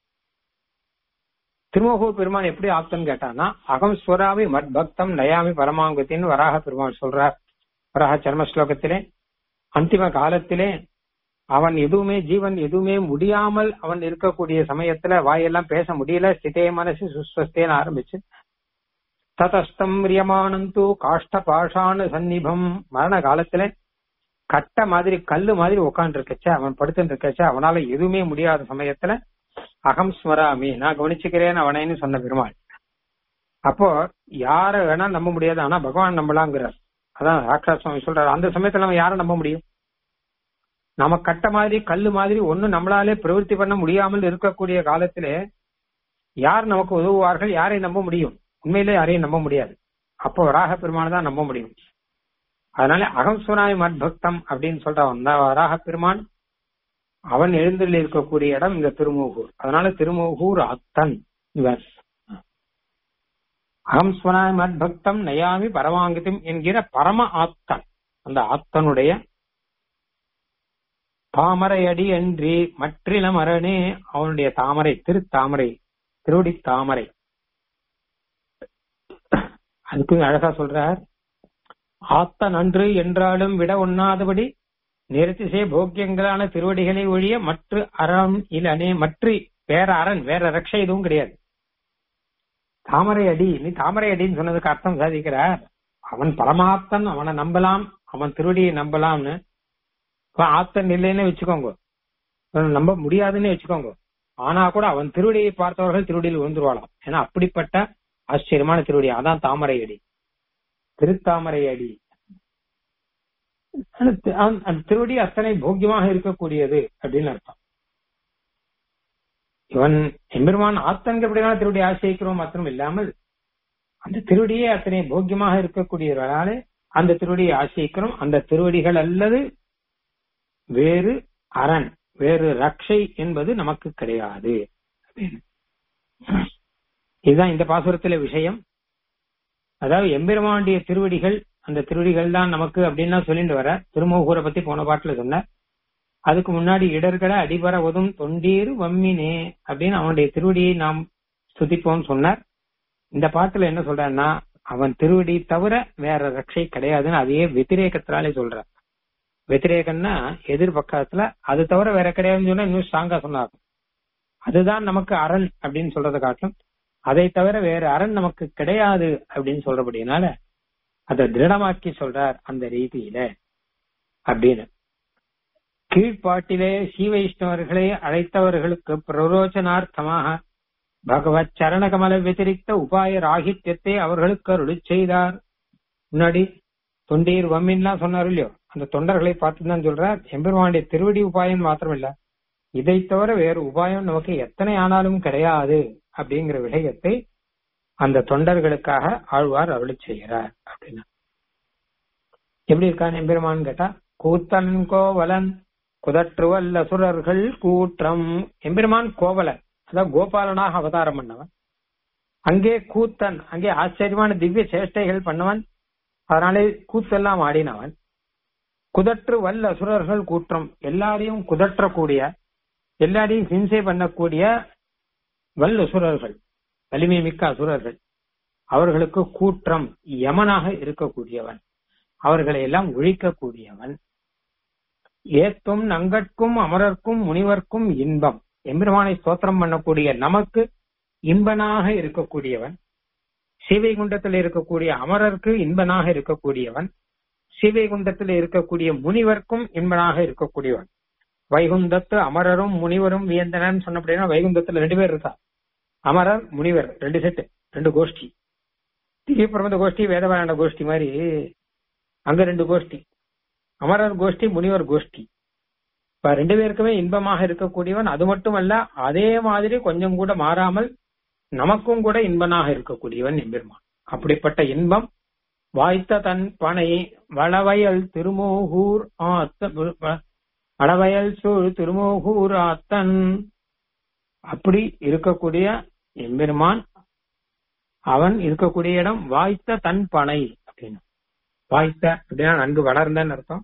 திருமோகூர் பெருமான் எப்படி ஆப்தன் கேட்டான்னா அகம் ஸ்வராமி மத்பக்தம் நயாமி பரமாங்கத்தின்னு வராக பெருமாள் சொல்றார் வராக சர்ம ஸ்லோகத்திலே அந்திம காலத்திலே அவன் எதுவுமே ஜீவன் எதுவுமே முடியாமல் அவன் இருக்கக்கூடிய சமயத்துல வாயெல்லாம் பேச முடியல ஸ்திதே மனசு சுஸ்வஸ்தேன்னு ஆரம்பிச்சு ததஸ்தம் ரியமானந்து காஷ்ட பாஷான சந்நிபம் மரண காலத்துல கட்ட மாதிரி கல்லு மாதிரி உட்காந்து இருக்கச்ச அவன் படுத்துட்டு இருக்கச்ச அவனால எதுவுமே முடியாத சமயத்துல அகம் ஸ்மராமி நான் கவனிச்சுக்கிறேன் அவனைன்னு சொன்ன பெருமாள் அப்போ யார வேணா நம்ப முடியாது ஆனா பகவான் நம்பலாங்கிறார் அதான் ராக்ஷா சுவாமி சொல்றாரு அந்த சமயத்துல நம்ம யாரை நம்ப முடியும் நம்ம கட்ட மாதிரி கல்லு மாதிரி ஒன்னும் நம்மளாலே பிரவருத்தி பண்ண முடியாமல் இருக்கக்கூடிய காலத்திலே யார் நமக்கு உதவுவார்கள் யாரை நம்ப முடியும் உண்மையிலே யாரையும் நம்ப முடியாது அப்போ வராக பெருமானை தான் நம்ப முடியும் அதனால அகம் சுனாய் மத்பக்தம் அப்படின்னு சொல்ற அந்த வராக பெருமான் அவன் எழுந்தில் இருக்கக்கூடிய இடம் இந்த திருமூகூர் அதனால திருமூகூர் அத்தன் இவர் அகம் ஸ்வனாய் மத்பக்தம் நயாமி பரமாங்கிதம் என்கிற பரம ஆத்தன் அந்த ஆத்தனுடைய தாமரை அடி அன்றி மற்றிலம் அரணே அவனுடைய தாமரை திருத்தாமரை திருவடி தாமரை அதுக்கு அழகா சொல்றார் ஆத்த நன்று என்றாலும் விட ஒண்ணாதபடி நிறத்திசை போக்கியங்களான திருவடிகளை ஒழிய மற்ற அறம் இல்லனே மற்ற வேற அரண் வேற ரக்ஷை எதுவும் கிடையாது தாமரை அடி நீ தாமரை அடின்னு சொன்னதுக்கு அர்த்தம் சாதிக்கிறார் அவன் பரமாத்தன் அவனை நம்பலாம் அவன் திருவடியை நம்பலாம்னு ஆத்தன் இல்லைன்னு வச்சுக்கோங்க நம்ப முடியாதுன்னு வச்சுக்கோங்க ஆனா கூட அவன் திருவடியை பார்த்தவர்கள் திருவடியில் விழுந்துருவாளாம் ஏன்னா அப்படிப்பட்ட ஆச்சரியமான திருவடி அதான் தாமரை அடி திருத்தாமரை அடி அந்த திருவடி அத்தனை போக்கியமாக இருக்கக்கூடியது அப்படின்னு அர்த்தம் இவன் எம்பெருமான் ஆத்தன்கிறபடியான திருவடி ஆசிரிக்கிறோம் மாத்திரம் இல்லாமல் அந்த திருவடியே அத்தனை போக்கியமாக இருக்கக்கூடியவர்களாலே அந்த திருவடியை ஆசிரிக்கிறோம் அந்த திருவடிகள் அல்லது வேறு அரண் வேறு ரக்ஷை என்பது நமக்கு கிடையாது இதுதான் இந்த பாசுரத்தில விஷயம் அதாவது எம்பெருமானுடைய திருவடிகள் அந்த திருவடிகள் தான் நமக்கு அப்படின்னு சொல்லிட்டு வர திருமோகூரை பத்தி போன பாட்டுல சொன்ன அதுக்கு முன்னாடி இடர்களை அடிபர உதும் தொண்டீர் வம்மினே அப்படின்னு அவனுடைய திருவடியை நாம் ஸ்துதிப்போம் சொன்னார் இந்த பாட்டுல என்ன சொல்றான்னா அவன் திருவடி தவிர வேற ரக்ஷை கிடையாதுன்னு அதையே வெத்திரேக்கத்தினாலே சொல்ற வெத்திரேகன்னா எதிர்பக்கத்துல அது தவிர வேற கிடையாதுன்னு சொன்னா இன்னும் ஸ்ட்ராங்கா சொன்னாங்க அதுதான் நமக்கு அரண் அப்படின்னு சொல்றதை காட்டும் அதை தவிர வேற அரண் நமக்கு கிடையாது அப்படின்னு சொல்றபடினால அதை திருடமாக்கி சொல்றார் அந்த ரீதியில அப்படின்னு கீழ்ப்பாட்டிலே ஸ்ரீ வைஷ்ணவர்களை அழைத்தவர்களுக்கு பிரரோச்சனார்த்தமாக பகவத் சரணகமல வத்திரிக்த உபாய ராகித்யத்தை அவர்களுக்கு அருளி செய்தார் முன்னாடி தொண்டீர் வம்மின்லாம் சொன்னார் இல்லையோ அந்த தொண்டர்களை பார்த்து தான் சொல்றார் எம்பெருமானுடைய திருவடி உபாயம் மாத்திரம் இல்ல இதை தவிர வேறு உபாயம் நமக்கு எத்தனை ஆனாலும் கிடையாது அப்படிங்கிற விஷயத்தை அந்த தொண்டர்களுக்காக ஆழ்வார் அருளி செய்கிறார் அப்படின்னா எப்படி இருக்கான் எம்பெருமான் கேட்டா கூத்தன் கோவலன் குதற்றுவல்ல சுரர்கள் கூற்றம் எம்பெருமான் கோவலன் அதான் கோபாலனாக அவதாரம் பண்ணவன் அங்கே கூத்தன் அங்கே ஆச்சரியமான திவ்ய சேஷ்டைகள் பண்ணவன் அதனாலே கூத்தெல்லாம் ஆடினவன் குதற்று வல்ல அசுரர்கள் கூற்றம் எல்லாரையும் குதற்றக்கூடிய எல்லாரையும் ஹிம்சை பண்ணக்கூடிய வல் அசுரர்கள் வலிமை மிக்க அசுரர்கள் அவர்களுக்கு கூற்றம் யமனாக இருக்கக்கூடியவன் அவர்களை எல்லாம் ஒழிக்கக்கூடியவன் ஏத்தும் நங்கட்கும் அமரர்க்கும் முனிவர்க்கும் இன்பம் எம்பெருமானை ஸ்தோத்திரம் பண்ணக்கூடிய நமக்கு இன்பனாக இருக்கக்கூடியவன் சிவைகுண்டத்தில் இருக்கக்கூடிய அமரருக்கு இன்பனாக இருக்கக்கூடியவன் சிவைகுண்டத்தில் இருக்கக்கூடிய முனிவர்க்கும் இன்பனாக இருக்கக்கூடியவன் வைகுந்தத்து அமரரும் முனிவரும் வியந்தனன் சொன்னபடினா வைகுந்தத்துல ரெண்டு பேர் இருக்கா அமரர் முனிவர் ரெண்டு செட்டு ரெண்டு கோஷ்டி திவ்ய பிரபந்த கோஷ்டி வேதவாரண கோஷ்டி மாதிரி அங்க ரெண்டு கோஷ்டி அமரர் கோஷ்டி முனிவர் கோஷ்டி இப்ப ரெண்டு பேருக்குமே இன்பமாக இருக்கக்கூடியவன் அது மட்டுமல்ல அதே மாதிரி கொஞ்சம் கூட மாறாமல் நமக்கும் கூட இன்பனாக இருக்கக்கூடியவன் எம்பெருமான் அப்படிப்பட்ட இன்பம் வாய்த்த தன் பனை வளவயல் திருமோகூர் ஆத்த வளவயல் சூழ் திருமோகூர் ஆத்தன் அப்படி இருக்கக்கூடிய எம்பெருமான் அவன் இருக்கக்கூடிய இடம் வாய்த்த தன் பனை அப்படின்னு வாய்த்த அப்படின்னா நன்கு வளர்ந்தன்னு அர்த்தம்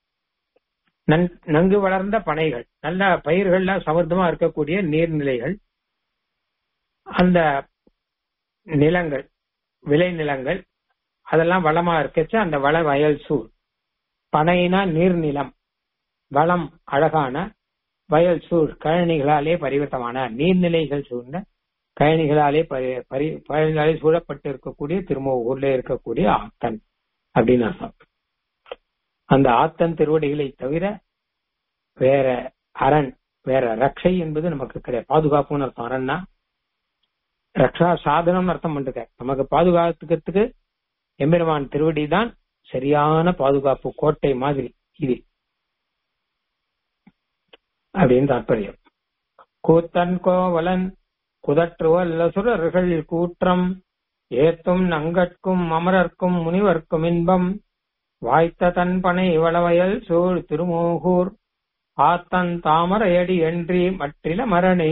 நன்கு வளர்ந்த பனைகள் நல்ல பயிர்கள்ல சமர்த்தமா இருக்கக்கூடிய நீர்நிலைகள் அந்த நிலங்கள் விளை நிலங்கள் அதெல்லாம் வளமா இருக்கச்சு அந்த வள வயல் சூழ் பனைனா நீர்நிலம் வளம் அழகான வயல் சூழ் கழனிகளாலே பரிவர்த்தமான நீர்நிலைகள் சூழ்ந்த கழனிகளாலே பரி பயன்களாலே சூழப்பட்டு இருக்கக்கூடிய திரும்ப ஊர்ல இருக்கக்கூடிய ஆத்தன் அப்படின்னு அர்த்தம் அந்த ஆத்தன் திருவடிகளை தவிர வேற அரண் வேற ரக்ஷை என்பது நமக்கு கிடையாது பாதுகாப்புன்னு அர்த்தம் அரண்னா ரக்ஷா சாதனம் அர்த்தம் பண்ணிருக்க நமக்கு பாதுகாத்துக்கிறதுக்கு எம்பெருமான் திருவடி தான் சரியான பாதுகாப்பு கோட்டை மாதிரி இது அப்படின்னு தாற்பயம் கூத்தன் கோவலன் குதற்றுவல்ல சுரர்கள் கூற்றம் ஏத்தும் நங்கட்கும் அமரர்க்கும் முனிவர்க்கும் இன்பம் வாய்த்த தன் பனை வளவயல் சூழ் திருமோகூர் ஆத்தன் தாமரையடி என்றி மற்றில மரணே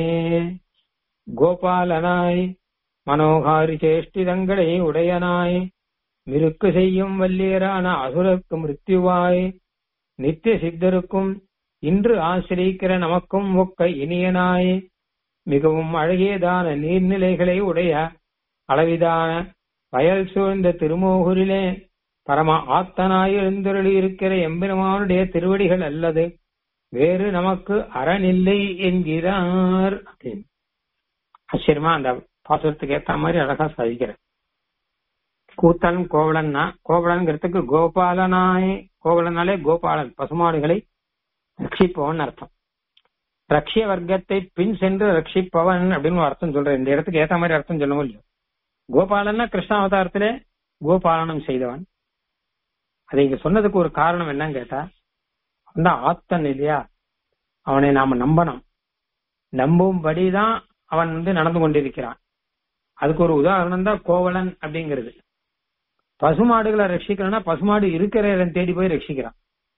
கோபாலனாய் மனோகாரி சேஷ்டிதங்களை உடையனாய் மிருக்கு செய்யும் வல்லியரான அசுரர்க்கு மிருத்யுவாய் நித்திய சித்தருக்கும் இன்று ஆசிரிக்கிற நமக்கும் ஒக்க இனியனாய் மிகவும் அழகியதான நீர்நிலைகளை உடைய அளவிதான வயல் சூழ்ந்த திருமோகூரிலே பரம ஆத்தனாய் எழுந்தருளி இருக்கிற எம்பெருமானுடைய திருவடிகள் அல்லது வேறு நமக்கு அறனில்லை என்கிறார் அப்படின்னு ஆச்சரியமா அந்த பாசுரத்துக்கு ஏத்த மாதிரி அழகா சாதிக்கிற கூத்தன் கோவலன்னா கோவலன்கிறதுக்கு கோபாலனாய் கோவலனாலே கோபாலன் பசுமாடுகளை ரட்சிப்பவன் அர்த்தம் ரக்ஷிய வர்க்கத்தை பின் சென்று ரட்சிப்பவன் அப்படின்னு அர்த்தம் சொல்றேன் இந்த இடத்துக்கு ஏத்த மாதிரி அர்த்தம் சொல்ல முடியும் கோபாலன்னா கிருஷ்ணாவதாரத்திலே கோபாலனம் செய்தவன் அதை இங்க சொன்னதுக்கு ஒரு காரணம் என்னன்னு கேட்டா அந்த ஆத்தன் இல்லையா அவனை நாம நம்பணும் நம்பும்படிதான் அவன் வந்து நடந்து கொண்டிருக்கிறான் அதுக்கு ஒரு உதாரணம் தான் கோவலன் அப்படிங்கிறது பசுமாடுகளை ரட்சிக்கணும்னா பசுமாடு இருக்கிற இடம் தேடி போய் ரட்சிக்கிறான்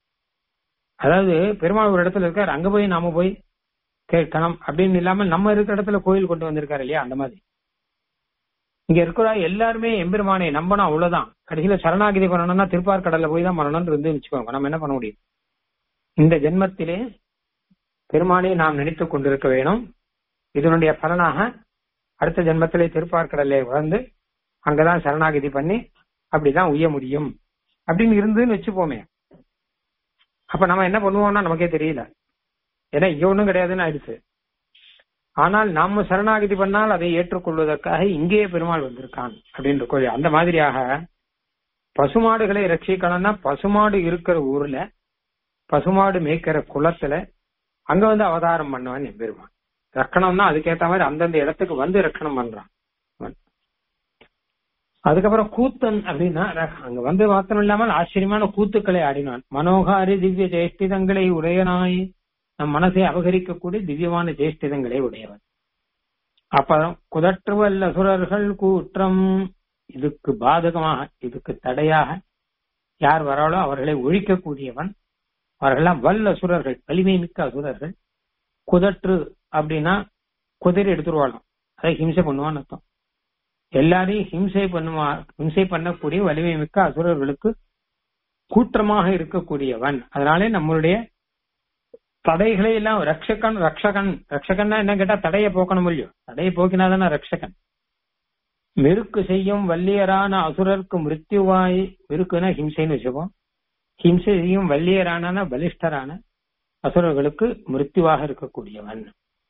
அதாவது பெருமாள் ஒரு இடத்துல இருக்காரு அங்க போய் நாம போய் கேட்கணும் அப்படின்னு இல்லாம நம்ம இருக்கிற இடத்துல கோயில் கொண்டு வந்திருக்காரு இல்லையா அந்த மாதிரி இங்க இருக்கிற எல்லாருமே எம்பெருமானை நம்பணும் அவ்வளவுதான் கடைசியில சரணாகிதி பண்ணணும்னா திருப்பார் கடல்ல போய் தான் பண்ணணும்னு இருந்து வச்சுக்கோங்க நம்ம என்ன பண்ண முடியும் இந்த ஜென்மத்திலே பெருமானை நாம் நினைத்துக் கொண்டிருக்க வேணும் இதனுடைய பலனாக அடுத்த ஜென்மத்திலே திருப்பார்கடலை வந்து அங்கதான் சரணாகிதி பண்ணி அப்படிதான் உய்ய முடியும் அப்படின்னு இருந்துன்னு வச்சுப்போமே அப்ப நம்ம என்ன பண்ணுவோம்னா நமக்கே தெரியல ஏன்னா இங்க ஒண்ணும் கிடையாதுன்னு ஆயிடுச்சு ஆனால் நாம சரணாகிதி பண்ணால் அதை ஏற்றுக்கொள்வதற்காக இங்கேயே பெருமாள் வந்திருக்கான் அப்படின்ற கோயில் அந்த மாதிரியாக பசுமாடுகளை ரட்சிக்கணும்னா பசுமாடு இருக்கிற ஊர்ல பசுமாடு மேய்க்கிற குளத்துல அங்க வந்து அவதாரம் பண்ணுவான் என் பெருமான் ரக்கணம்னா அதுக்கேத்த மாதிரி அந்தந்த இடத்துக்கு வந்து ரக்கணம் பண்றான் அதுக்கப்புறம் கூத்தன் அப்படின்னா அங்க வந்து மாத்திரம் இல்லாமல் ஆச்சரியமான கூத்துக்களை ஆடினான் மனோகாரி திவ்ய ஜேஷ்டிதங்களை உடையனாய் நம் மனசை அபகரிக்கக்கூடிய திவ்யமான ஜேஷ்டிதங்களை உடையவன் அப்புறம் குதற்றுவல்ல சுரர்கள் கூற்றம் இதுக்கு பாதகமாக இதுக்கு தடையாக யார் வராளோ அவர்களை ஒழிக்கக்கூடியவன் அவர்கள்லாம் வல்ல அசுரர்கள் வலிமை மிக்க அசுரர்கள் குதற்று அப்படின்னா குதிரை எடுத்துருவாளாம் அதை ஹிம்சை பண்ணுவான்னு அர்த்தம் எல்லாரையும் ஹிம்சை பண்ணுவா ஹிம்சை பண்ணக்கூடிய வலிமை மிக்க அசுரர்களுக்கு கூற்றமாக இருக்கக்கூடியவன் அதனாலே நம்மளுடைய தடைகளை எல்லாம் ரக்ஷகன் ரக்ஷகன் ரக்ஷகன்னா என்ன கேட்டா தடையை போக்கணும் இல்லையோ தடையை போக்கினாதானே ரக்ஷகன் மெருக்கு செய்யும் வல்லியரான அசுரருக்கு மிருத்யுவாய் மெருக்குன்னா ஹிம்சைன்னு வச்சுப்போம் ஹிம்சை செய்யும் வல்லியரான பலிஷ்டரான அசுரர்களுக்கு மிருத்யுவாக இருக்கக்கூடியவன்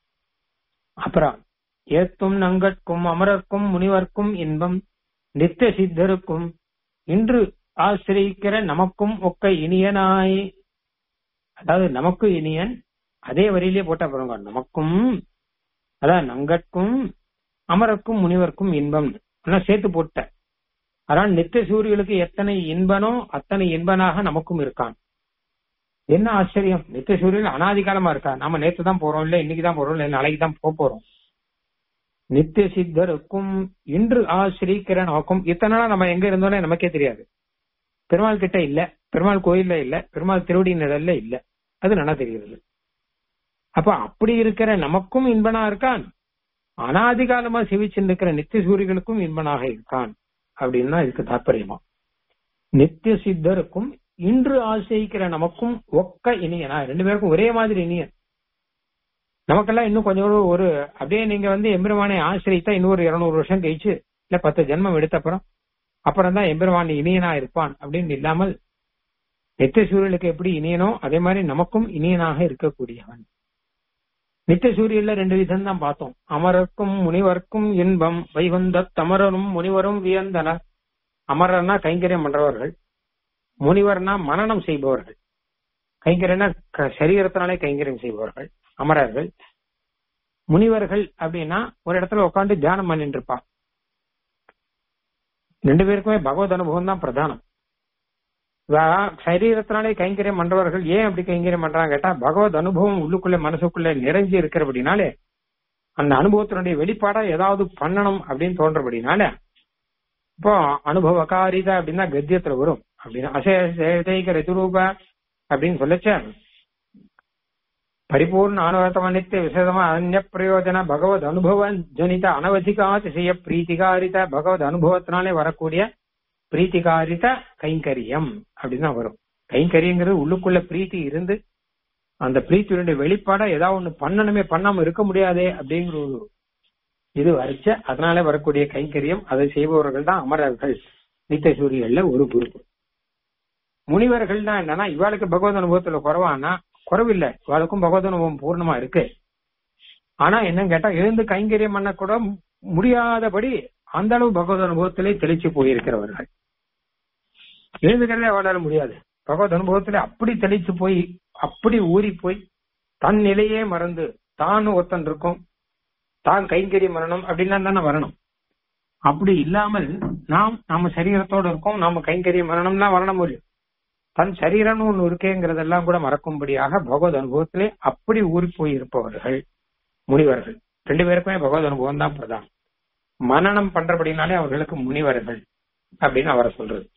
அப்புறம் ஏத்தும் நங்கட்கும் அமரர்க்கும் முனிவர்க்கும் இன்பம் நித்திய சித்தருக்கும் இன்று ஆசிரியிக்கிற நமக்கும் ஒக்க இனியனாய் அதாவது நமக்கு இனியன் அதே வரியிலேயே போட்டா பாருங்க நமக்கும் அதான் நங்கட்கும் அமரர்க்கும் முனிவர்க்கும் இன்பம் சேர்த்து போட்ட ஆனால் நித்திய சூரியர்களுக்கு எத்தனை இன்பனோ அத்தனை இன்பனாக நமக்கும் இருக்கான் என்ன ஆச்சரியம் நித்திய சூரியன் அனாதிகாலமா இருக்கா நம்ம நேத்து தான் போறோம் இல்ல இன்னைக்கு தான் போறோம் இல்ல நாளைக்கு தான் போக போறோம் நித்திய சித்தருக்கும் இன்று ஆசிரிக்கிற நமக்கும் இத்தனை நாளா நம்ம எங்க இருந்தோம்னே நமக்கே தெரியாது பெருமாள் கிட்ட இல்ல பெருமாள் கோயில்ல இல்ல பெருமாள் திருவடி நிழல்ல இல்ல அது நல்லா தெரிகிறது அப்ப அப்படி இருக்கிற நமக்கும் இன்பனா இருக்கான் அனாதிகாலமா சிவிச்சுட்டு இருக்கிற நித்திய சூரியர்களுக்கும் இன்பனாக இருக்கான் அப்படின்னா இதுக்கு தாற்பயமா நித்திய சித்தருக்கும் இன்று ஆசைக்கிற நமக்கும் ஒக்க இனியனா ரெண்டு பேருக்கும் ஒரே மாதிரி இனியன் நமக்கெல்லாம் இன்னும் கொஞ்சம் ஒரு- ஒரு அப்படியே நீங்க வந்து எம்பெருமானை ஆசிரித்தா இன்னொரு இருநூறு வருஷம் கழிச்சு இல்ல பத்து ஜென்மம் எடுத்த அப்புறம் அப்புறம் தான் எம்பெருமான் இனியனா இருப்பான் அப்படின்னு இல்லாமல் நித்திய சூரியனுக்கு எப்படி இனியனோ அதே மாதிரி நமக்கும் இனியனாக இருக்கக்கூடியவன் நித்திய சூரியன்ல ரெண்டு விதம் தான் பார்த்தோம் அமரர்க்கும் முனிவர்க்கும் இன்பம் வைகுந்த தமரரும் முனிவரும் வியந்தனர் அமரர்னா கைங்கரியம் பண்றவர்கள் முனிவர்னா மனனம் செய்பவர்கள் கைங்கரியம்னா க- சரீரத்தினாலே கைங்கரியம் செய்பவர்கள் அமரர்கள் முனிவர்கள் அப்படின்னா ஒரு இடத்துல உட்காந்து தியானம் பண்ணிட்டு இருப்பா ரெண்டு பேருக்குமே பகவத் அனுபவம் தான் பிரதானம் வா- சரீரத்தினாலே கைங்கரியம் பண்றவர்கள் ஏன் அப்படி கைங்கரியம் பண்றாங்க கேட்டா பகவத் அனுபவம் உள்ளுக்குள்ள மனசுக்குள்ள நிறைஞ்சு இருக்கிறபடினாலே அந்த அனுபவத்தினுடைய வெளிப்பாடா ஏதாவது பண்ணணும் அப்படின்னு தோன்றபடினால இப்போ அனுபவகாரிதா அப்படின்னா கத்தியத்துல வரும் அப்படின்னா அசேக ரதிரூப அப்படின்னு சொல்லச்ச பரிபூர்ண அனுவர்த்தம நித்திய விசேஷமா அந்நிய பிரயோஜன பகவத் அனுபவ ஜனித அனவதிகாதிசய பிரீத்திகாரித பகவத் அனுபவத்தினாலே வரக்கூடிய பிரீத்திகாரித கைங்கரியம் அப்படின்னு தான் வரும் கைங்கரியங்கிறது உள்ளுக்குள்ள பிரீத்தி இருந்து அந்த பிரீத்தியுடைய வெளிப்பாடா ஏதாவது ஒண்ணு பண்ணணுமே பண்ணாம இருக்க முடியாதே அப்படிங்கிற ஒரு இது வரைச்ச அதனால வரக்கூடிய கைங்கரியம் அதை செய்பவர்கள் தான் அமரர்கள் நித்திய சூரியல்ல ஒரு குரூப் முனிவர்கள்னா என்னன்னா இவாளுக்கு பகவத் அனுபவத்துல குறவானா குறவில்லை இவாளுக்கும் பகவத் அனுபவம் பூர்ணமா இருக்கு ஆனா என்னன்னு கேட்டா எழுந்து கைங்கரியம் பண்ண கூட முடியாதபடி அந்த அளவு பகவத் அனுபவத்திலே தெளிச்சு போயிருக்கிறவர்கள் எழுந்துக்கிறதே அவளால முடியாது பகவத் அனுபவத்திலே அப்படி தெளிச்சு போய் அப்படி ஊறி போய் தன் நிலையே மறந்து தான் ஒருத்தன் இருக்கும் தான் கைங்கரியம் வரணும் அப்படின்னா தானே வரணும் அப்படி இல்லாமல் நாம் நம்ம சரீரத்தோட இருக்கோம் நாம கைங்கரியம் வரணும்னா வரணும் முடியும் தன் சரீரம்னு ஒண்ணு இருக்கேங்கிறதெல்லாம் கூட மறக்கும்படியாக பகவத் அனுபவத்திலே அப்படி ஊறி போய் இருப்பவர்கள் முனிவர்கள் ரெண்டு பேருக்குமே பகவத் அனுபவம் தான் பிரதானம் மனனம் பண்றபடினாலே அவர்களுக்கு முனிவர்கள் அப்படின்னு அவரை சொல்றது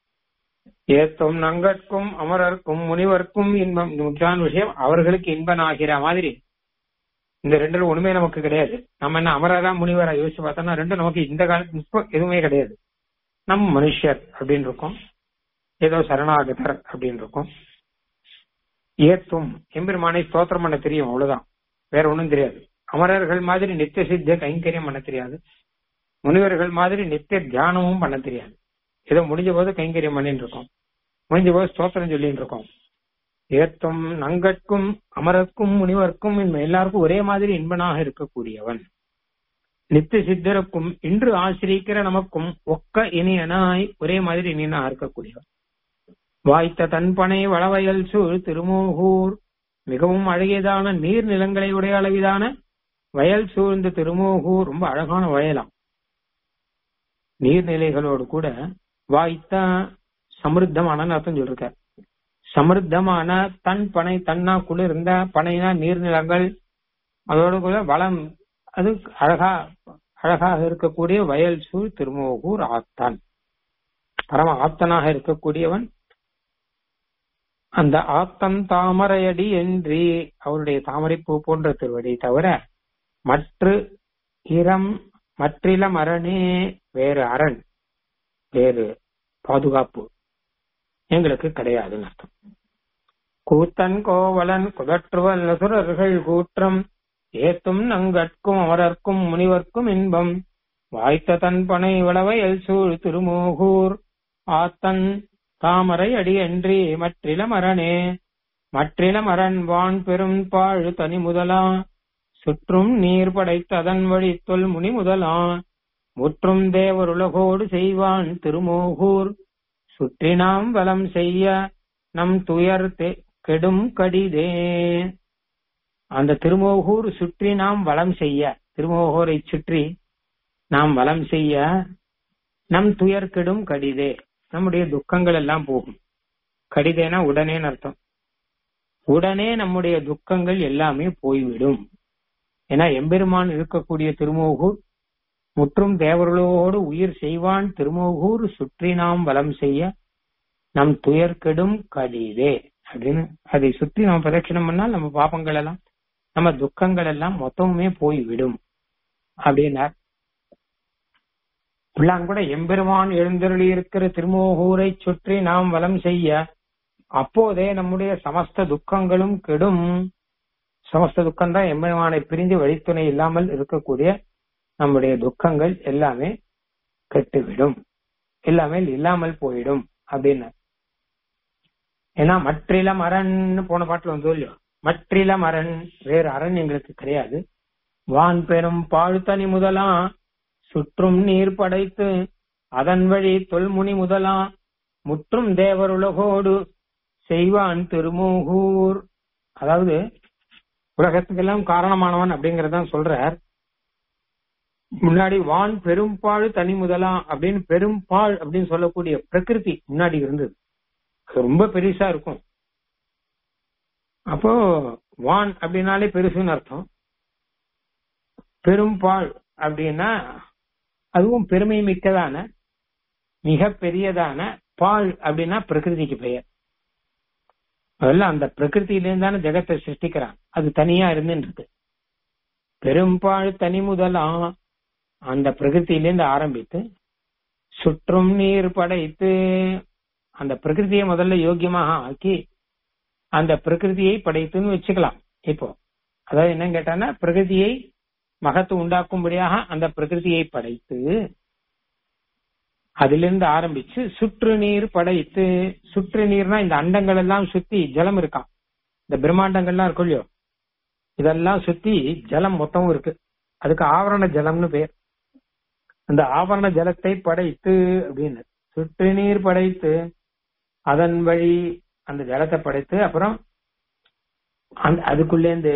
ஏத்தும் நங்கட்கும் அமரர்க்கும் முனிவர்க்கும் இன்பம் இது முக்கியமான விஷயம் அவர்களுக்கு இன்பனாகிற மாதிரி இந்த ரெண்டுல ஒண்ணுமே நமக்கு கிடையாது நம்ம என்ன அமரரா முனிவரா யோசிச்சு பார்த்தோம்னா ரெண்டும் நமக்கு இந்த காலத்து இப்போ எதுவுமே கிடையாது நம்ம மனுஷர் அப்படின்னு இருக்கோம் ஏதோ சரணாகதர் அப்படின்னு இருக்கும் ஏத்தும் எம்பெருமானை ஸ்தோத்திரம் பண்ண தெரியும் அவ்வளவுதான் வேற ஒண்ணும் தெரியாது அமரர்கள் மாதிரி நித்திய சித்த கைங்கரியம் பண்ண தெரியாது முனிவர்கள் மாதிரி நித்திய தியானமும் பண்ண தெரியாது ஏதோ முடிஞ்ச போது கைங்கரியம் பண்ணிட்டு இருக்கோம் முடிஞ்ச போது ஸ்தோத்திரம் சொல்லிட்டு இருக்கோம் ஏத்தும் நங்கட்கும் அமரர்க்கும் முனிவர்க்கும் இன்ப எல்லாருக்கும் ஒரே மாதிரி இன்பனாக இருக்கக்கூடியவன் நித்திய சித்தருக்கும் இன்று ஆசிரிக்கிற நமக்கும் ஒக்க இனியனாய் ஒரே மாதிரி இனியனா இருக்கக்கூடியவன் வாய்த்த தன்பனை வளவயல் சூழ் திருமோகூர் மிகவும் அழகியதான நீர் நிலங்களை உடைய அளவிலான வயல் சூழ்ந்த திருமோகூர் ரொம்ப அழகான வயலாம் நீர்நிலைகளோடு கூட வாய்த்த சமிருத்தமான அர்த்தம் சொல்லிருக்கார் சமிருத்தமான தன் பனை தன்னா குளிர்ந்த பனைனா நீர்நிலங்கள் அதோடு கூட வளம் அது அழகா அழகாக இருக்கக்கூடிய வயல் சூழ் திருமோகூர் ஆத்தான் பரம ஆத்தனாக இருக்கக்கூடியவன் அந்த ஆத்தன் தாமரையடி என்று அவருடைய தாமரைப்பூ போன்ற திருவடி தவிர மற்ற இரம் மற்றிலம் அரணே வேறு அரண் வேறு பாதுகாப்பு எங்களுக்கு கிடையாதுன்னு அர்த்தம் கூத்தன் கோவலன் குதற்றுவல் நசுரர்கள் கூற்றம் ஏத்தும் நங்கட்கும் அமரர்க்கும் முனிவர்க்கும் இன்பம் வாய்த்த தன் பனை வளவையல் சூழ் திருமோகூர் ஆத்தன் தாமரை அடி அன்றி மற்றிலம் அரணே மற்றிலம் அரண் வான் பெரும் பாழ் தனி முதலா சுற்றும் நீர் படைத்த அதன் வழி தொல் முனி முதலா முற்றும் தேவர் உலகோடு செய்வான் திருமோகூர் சுற்றி நாம் வலம் செய்ய நம் துயர் தெ- கெடும் கடிதே அந்த திருமோகூர் சுற்றி நாம் வலம் செய்ய திருமோகூரை சுற்றி நாம் வலம் செய்ய நம் துயர் கெடும் கடிதே நம்முடைய துக்கங்கள் எல்லாம் போகும் கடிதேனா உடனேன்னு அர்த்தம் உடனே நம்முடைய துக்கங்கள் எல்லாமே போய்விடும் ஏன்னா எம்பெருமான் இருக்கக்கூடிய திருமோகூர் முற்றும் தேவர்களோடு உயிர் செய்வான் திருமோகூர் சுற்றி நாம் வலம் செய்ய நம் துயர் கெடும் கடிதே அப்படின்னு அதை சுற்றி நம்ம பிரதட்சணம் பண்ணால் நம்ம பாபங்கள் எல்லாம் நம்ம துக்கங்கள் எல்லாம் மொத்தமுமே போய்விடும் அப்படின்னார் கூட எம்பெருமான் எழுந்தருளி இருக்கிற திருமோகூரை சுற்றி நாம் வலம் செய்ய அப்போதே நம்முடைய சமஸ்த துக்கங்களும் கெடும் சமஸ்த துக்கம் தான் எம்பெருமானை பிரிந்து வழித்துணை இல்லாமல் இருக்கக்கூடிய நம்முடைய துக்கங்கள் எல்லாமே கெட்டுவிடும் எல்லாமே இல்லாமல் போயிடும் அப்படின்னு ஏன்னா மற்றிலம் அரண் போன பாட்டுல வந்து இல்லையோ மற்றிலம் அரண் வேறு அரண் எங்களுக்கு கிடையாது வான் பெரும் பாழ்தனி முதலா சுற்றும் நீர் படைத்து அதன் வழி தொல்முனி முதலா முற்றும் தேவர் உலகோடு செய்வான் திருமூகூர் அதாவது உலகத்துக்கெல்லாம் காரணமானவன் அப்படிங்கறதான் சொல்றார் முன்னாடி வான் பெரும்பாழ் தனி முதலா அப்படின்னு பெரும்பாழ் அப்படின்னு சொல்லக்கூடிய பிரகிருதி முன்னாடி இருந்தது அது ரொம்ப பெருசா இருக்கும் அப்போ வான் அப்படின்னாலே பெருசுன்னு அர்த்தம் பெரும்பாழ் அப்படின்னா அதுவும் பெருமை மிக்கதான மிக பெரியதான பால் அப்படின்னா பிரகிருதிக்கு பெயர் முதல்ல அந்த பிரகிருத்திலிருந்து தானே ஜெகத்தை சிருஷ்டிக்கிறான் அது தனியா இருந்துருக்கு பெரும்பாழ் தனி முதலா அந்த பிரகிருத்திலிருந்து ஆரம்பித்து சுற்றும் நீர் படைத்து அந்த பிரகிருதியை முதல்ல யோக்கியமாக ஆக்கி அந்த பிரகிருதியை படைத்துன்னு வச்சுக்கலாம் இப்போ அதாவது என்ன கேட்டான்னா பிரகிருதியை மகத்து உண்டாக்கும்படியாக அந்த பிரகிருதியை படைத்து அதிலிருந்து ஆரம்பிச்சு சுற்று நீர் படைத்து சுற்று நீர்னா இந்த அண்டங்கள் எல்லாம் சுத்தி ஜலம் இருக்கான் இந்த பிரம்மாண்டங்கள்லாம் இருக்கும் இல்லையோ இதெல்லாம் சுத்தி ஜலம் மொத்தமும் இருக்கு அதுக்கு ஆவரண ஜலம்னு பேர் அந்த ஆவரண ஜலத்தை படைத்து அப்படின்னு சுற்று நீர் படைத்து அதன் வழி அந்த ஜலத்தை படைத்து அப்புறம் அந்த அதுக்குள்ளேந்து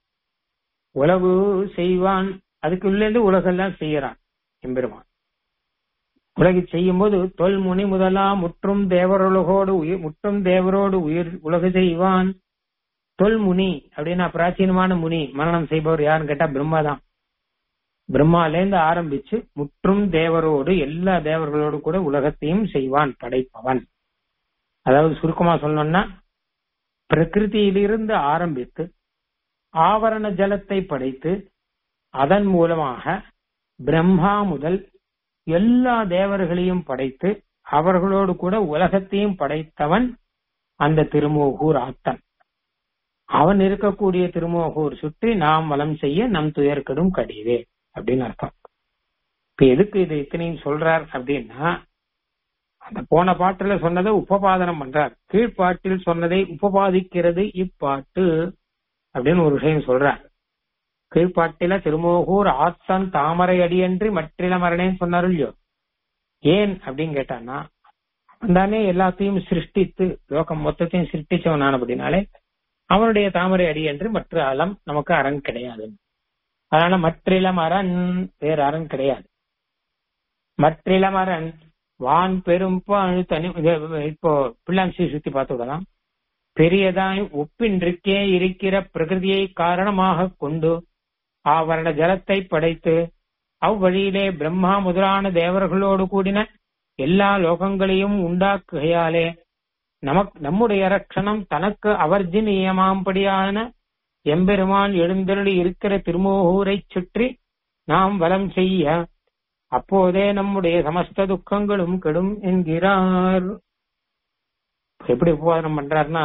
உலகு செய்வான் அதுக்குள்ளேந்து உலகெல்லாம் செய்யறான் எம்பெருமான் உலகி செய்யும் போது தொல் முனி முதலா முற்றும் தேவருலகோடு உயிர் முற்றும் தேவரோடு உயிர் உலகு செய்வான் தொல் முனி அப்படின்னா பிராச்சீனமான முனி மரணம் செய்பவர் யாருன்னு கேட்டா பிரம்மா தான் பிரம்மாலேருந்து ஆரம்பிச்சு முற்றும் தேவரோடு எல்லா தேவர்களோடு கூட உலகத்தையும் செய்வான் படைப்பவன் அதாவது சுருக்கமா சொல்லணும்னா பிரகிருதியிலிருந்து ஆரம்பித்து ஆவரண ஜலத்தை படைத்து அதன் மூலமாக பிரம்மா முதல் எல்லா தேவர்களையும் படைத்து அவர்களோடு கூட உலகத்தையும் படைத்தவன் அந்த திருமோகூர் ஆத்தன் அவன் இருக்கக்கூடிய திருமோகூர் சுற்றி நாம் வலம் செய்ய நம் துயர்கடும் கடிதே அப்படின்னு அர்த்தம் இப்ப எதுக்கு இது இத்தனையும் சொல்றார் அப்படின்னா அந்த போன பாட்டுல சொன்னதை உபபாதனம் பண்றார் கீழ்ப்பாட்டில் சொன்னதை உபபாதிக்கிறது இப்பாட்டு அப்படின்னு ஒரு விஷயம் சொல்றார் கீழ்ப்பாட்டில திருமோகூர் ஆத்தன் தாமரை அடியன்றி மற்றில மரணேன்னு சொன்னாரு இல்லையோ ஏன் அப்படின்னு கேட்டான்னா தானே எல்லாத்தையும் சிருஷ்டித்து லோகம் மொத்தத்தையும் சிருஷ்டிச்சவனான அப்படின்னாலே அவனுடைய தாமரை அடி என்று மற்ற அலம் நமக்கு அரண் கிடையாது அதனால மற்றிலம் அரண் வேறு அரண் கிடையாது மற்றிளமரன் வான் பெரும் பாழ் தனி இது இப்போ பிள்ளாஞ்சி சுத்தி பார்த்து விடலாம் பெரியதாய் ஒப்பின்றிருக்கே இருக்கிற பிரகிருதியை காரணமாக கொண்டு ஆவரண ஜலத்தை படைத்து அவ்வழியிலே பிரம்மா முதலான தேவர்களோடு கூடின எல்லா லோகங்களையும் உண்டாக்குகையாலே நமக் நம்முடைய ரட்சணம் தனக்கு அவர்ஜினியமாம்படியான எம்பெருமான் எழுந்தருளி இருக்கிற திருமோகூரை சுற்றி நாம் வலம் செய்ய அப்போதே நம்முடைய சமஸ்த துக்கங்களும் கெடும் என்கிறார் எப்படி உபவாதனம் பண்றாருன்னா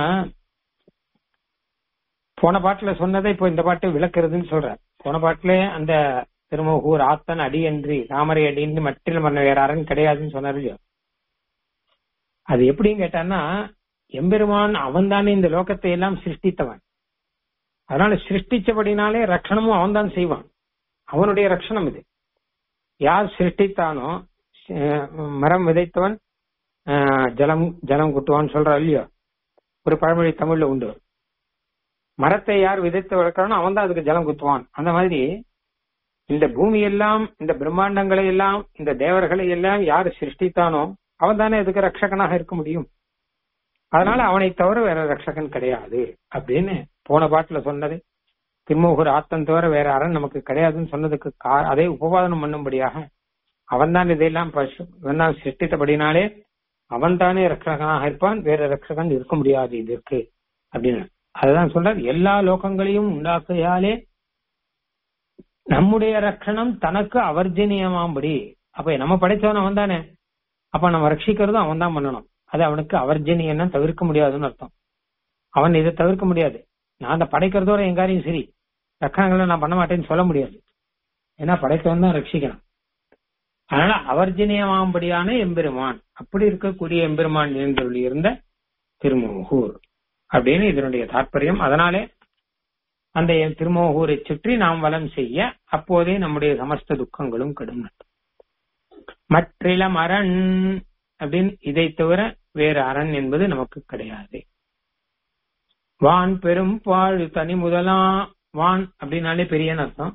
போன பாட்டுல சொன்னதை இப்போ இந்த பாட்டு விளக்குறதுன்னு சொல்றார் போன பாட்டுல அந்த திருமூகூர் ஆத்தன் அடி என்று தாமரை அடின்னு மற்றில் மன்ன வேற அரண் கிடையாதுன்னு சொன்னார் இல்லையோ அது எப்படின்னு கேட்டான்னா எம்பெருமான் அவன் தானே இந்த லோகத்தை எல்லாம் சிருஷ்டித்தவன் அதனால சிருஷ்டிச்சபடினாலே ரட்சணமும் அவன் தான் செய்வான் அவனுடைய ரட்சணம் இது யார் சிருஷ்டித்தானோ அஹ் மரம் விதைத்தவன் அஹ் ஜலம் ஜலம் குட்டுவான்னு சொல்றா இல்லையோ ஒரு பழமொழி தமிழ்ல உண்டு மரத்தை யார் விதைத்து வளர்க்கிறானோ அவன் தான் அதுக்கு ஜலம் குத்துவான் அந்த மாதிரி இந்த பூமி எல்லாம் இந்த பிரம்மாண்டங்களை எல்லாம் இந்த தேவர்களை எல்லாம் யார் சிருஷ்டித்தானோ அவன் தானே அதுக்கு ரட்சகனாக இருக்க முடியும் அதனால அவனை தவிர வேற ரட்சகன் கிடையாது அப்படின்னு போன பாட்டுல சொன்னது திருமூகர் ஆத்தன் தவிர வேற அரண் நமக்கு கிடையாதுன்னு சொன்னதுக்கு கா- அதை உபவாதனம் பண்ணும்படியாக அவன் தான் இதையெல்லாம் பசு இவன் தான் சிருஷ்டித்தபடினாலே அவன் தானே ரட்சகனாக இருப்பான் வேற ரட்சகன் இருக்க முடியாது இதற்கு அப்படின்னு அதுதான் சொல்றார் எல்லா லோகங்களையும் உண்டாக்கையாலே நம்முடைய ரட்சணம் தனக்கு அவர்ஜனியமாம்படி அப்ப நம்ம படைச்சவன் அவன் தானே அப்ப நம்ம ரட்சிக்கிறதும் அவன் தான் பண்ணணும் அது அவனுக்கு அவர்ஜனியன்னா தவிர்க்க முடியாதுன்னு அர்த்தம் அவன் இதை தவிர்க்க முடியாது நான் அந்த படைக்கிறதோட எங்காரையும் சரி ரக்கணங்களை நான் பண்ண மாட்டேன்னு சொல்ல முடியாது ஏன்னா படைத்தவன் தான் ரட்சிக்கணும் அதனால அவர்ஜனியமாம்படியான எம்பெருமான் அப்படி இருக்கக்கூடிய எம்பெருமான் எழுந்தருளி இருந்த திருமுகூர் அப்படின்னு இதனுடைய தாற்பயம் அதனாலே அந்த என் திருமோகூரை சுற்றி நாம் வலம் செய்ய அப்போதே நம்முடைய சமஸ்த துக்கங்களும் கெடும் மற்றிலம் அரண் அப்படின்னு இதை தவிர வேறு அரண் என்பது நமக்கு கிடையாது வான் பெரும் பாழ் தனி முதலா வான் அப்படின்னாலே பெரிய அர்த்தம்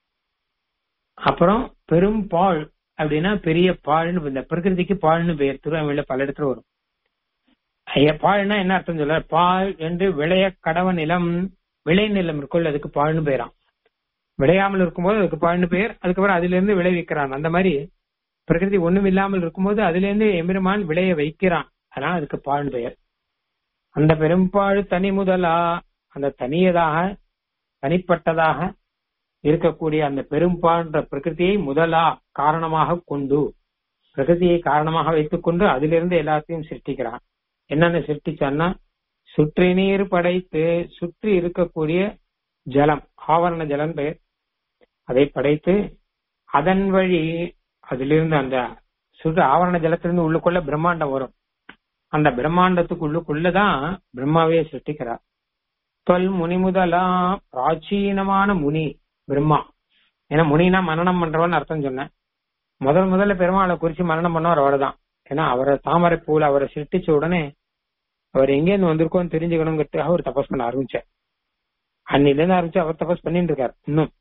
அப்புறம் பெரும் பாழ் அப்படின்னா பெரிய பாழ்னு இந்த பிரகிருதிக்கு பாழ்னு பெயர் திருவாமியில பல இடத்துல வரும் ஐயா, பாழ்னா என்ன அர்த்தம் சொல்ல பால் என்று விளைய கடவ நிலம் விளை நிலம் இருக்குள்ள அதுக்கு பாழ்னு பெயராம் விளையாமல் இருக்கும்போது அதுக்கு பாழ்னு பெயர் அதுக்கப்புறம் அதுல இருந்து விளைவிக்கிறான் அந்த மாதிரி பிரகிருதி ஒண்ணும் இல்லாமல் இருக்கும்போது அதுல இருந்து எம்பெருமான் விளைய வைக்கிறான் அதனால அதுக்கு பாழ்னு பெயர் அந்த பெரும்பாழ் தனி முதலா அந்த தனியதாக தனிப்பட்டதாக இருக்கக்கூடிய அந்த பெரும்பான்ற பிரகிருதியை முதலா காரணமாக கொண்டு பிரகிருதியை காரணமாக வைத்துக் கொண்டு அதிலிருந்து எல்லாத்தையும் சிருஷ்டிக்கிறான் என்னென்ன சிருஷ்டிச்சான்னா சுற்றி நீர் படைத்து சுற்றி இருக்கக்கூடிய ஜலம் ஆவரண ஜலம் பெயர் அதை படைத்து அதன் வழி அதிலிருந்து அந்த சுற்று ஆவரண ஜலத்திலிருந்து உள்ளுக்குள்ள பிரம்மாண்டம் வரும் அந்த பிரம்மாண்டத்துக்கு உள்ளுக்குள்ளதான் பிரம்மாவே சிருஷ்டிக்கிறார் தொல் முனி முதலா பிராச்சீனமான முனி பிரம்மா ஏன்னா முனினா மனனம் பண்றவன் அர்த்தம் சொன்னேன் முதல் முதல்ல பெருமாளை குறிச்சு மரணம் பண்ணவர் அவர்தான் ஏன்னா அவரை தாமரை பூல அவரை சிருஷ்டிச்ச உடனே அவர் எங்கேருந்து வந்திருக்கோன்னு தெரிஞ்சுக்கணுங்கிறதுக்காக அவர் தபஸ் பண்ண ஆரம்பிச்சார் அன்னில இருந்து ஆரம்பிச்சு அவர் தபஸ் பண்ணிட்டு இருக்காரு இன்னும்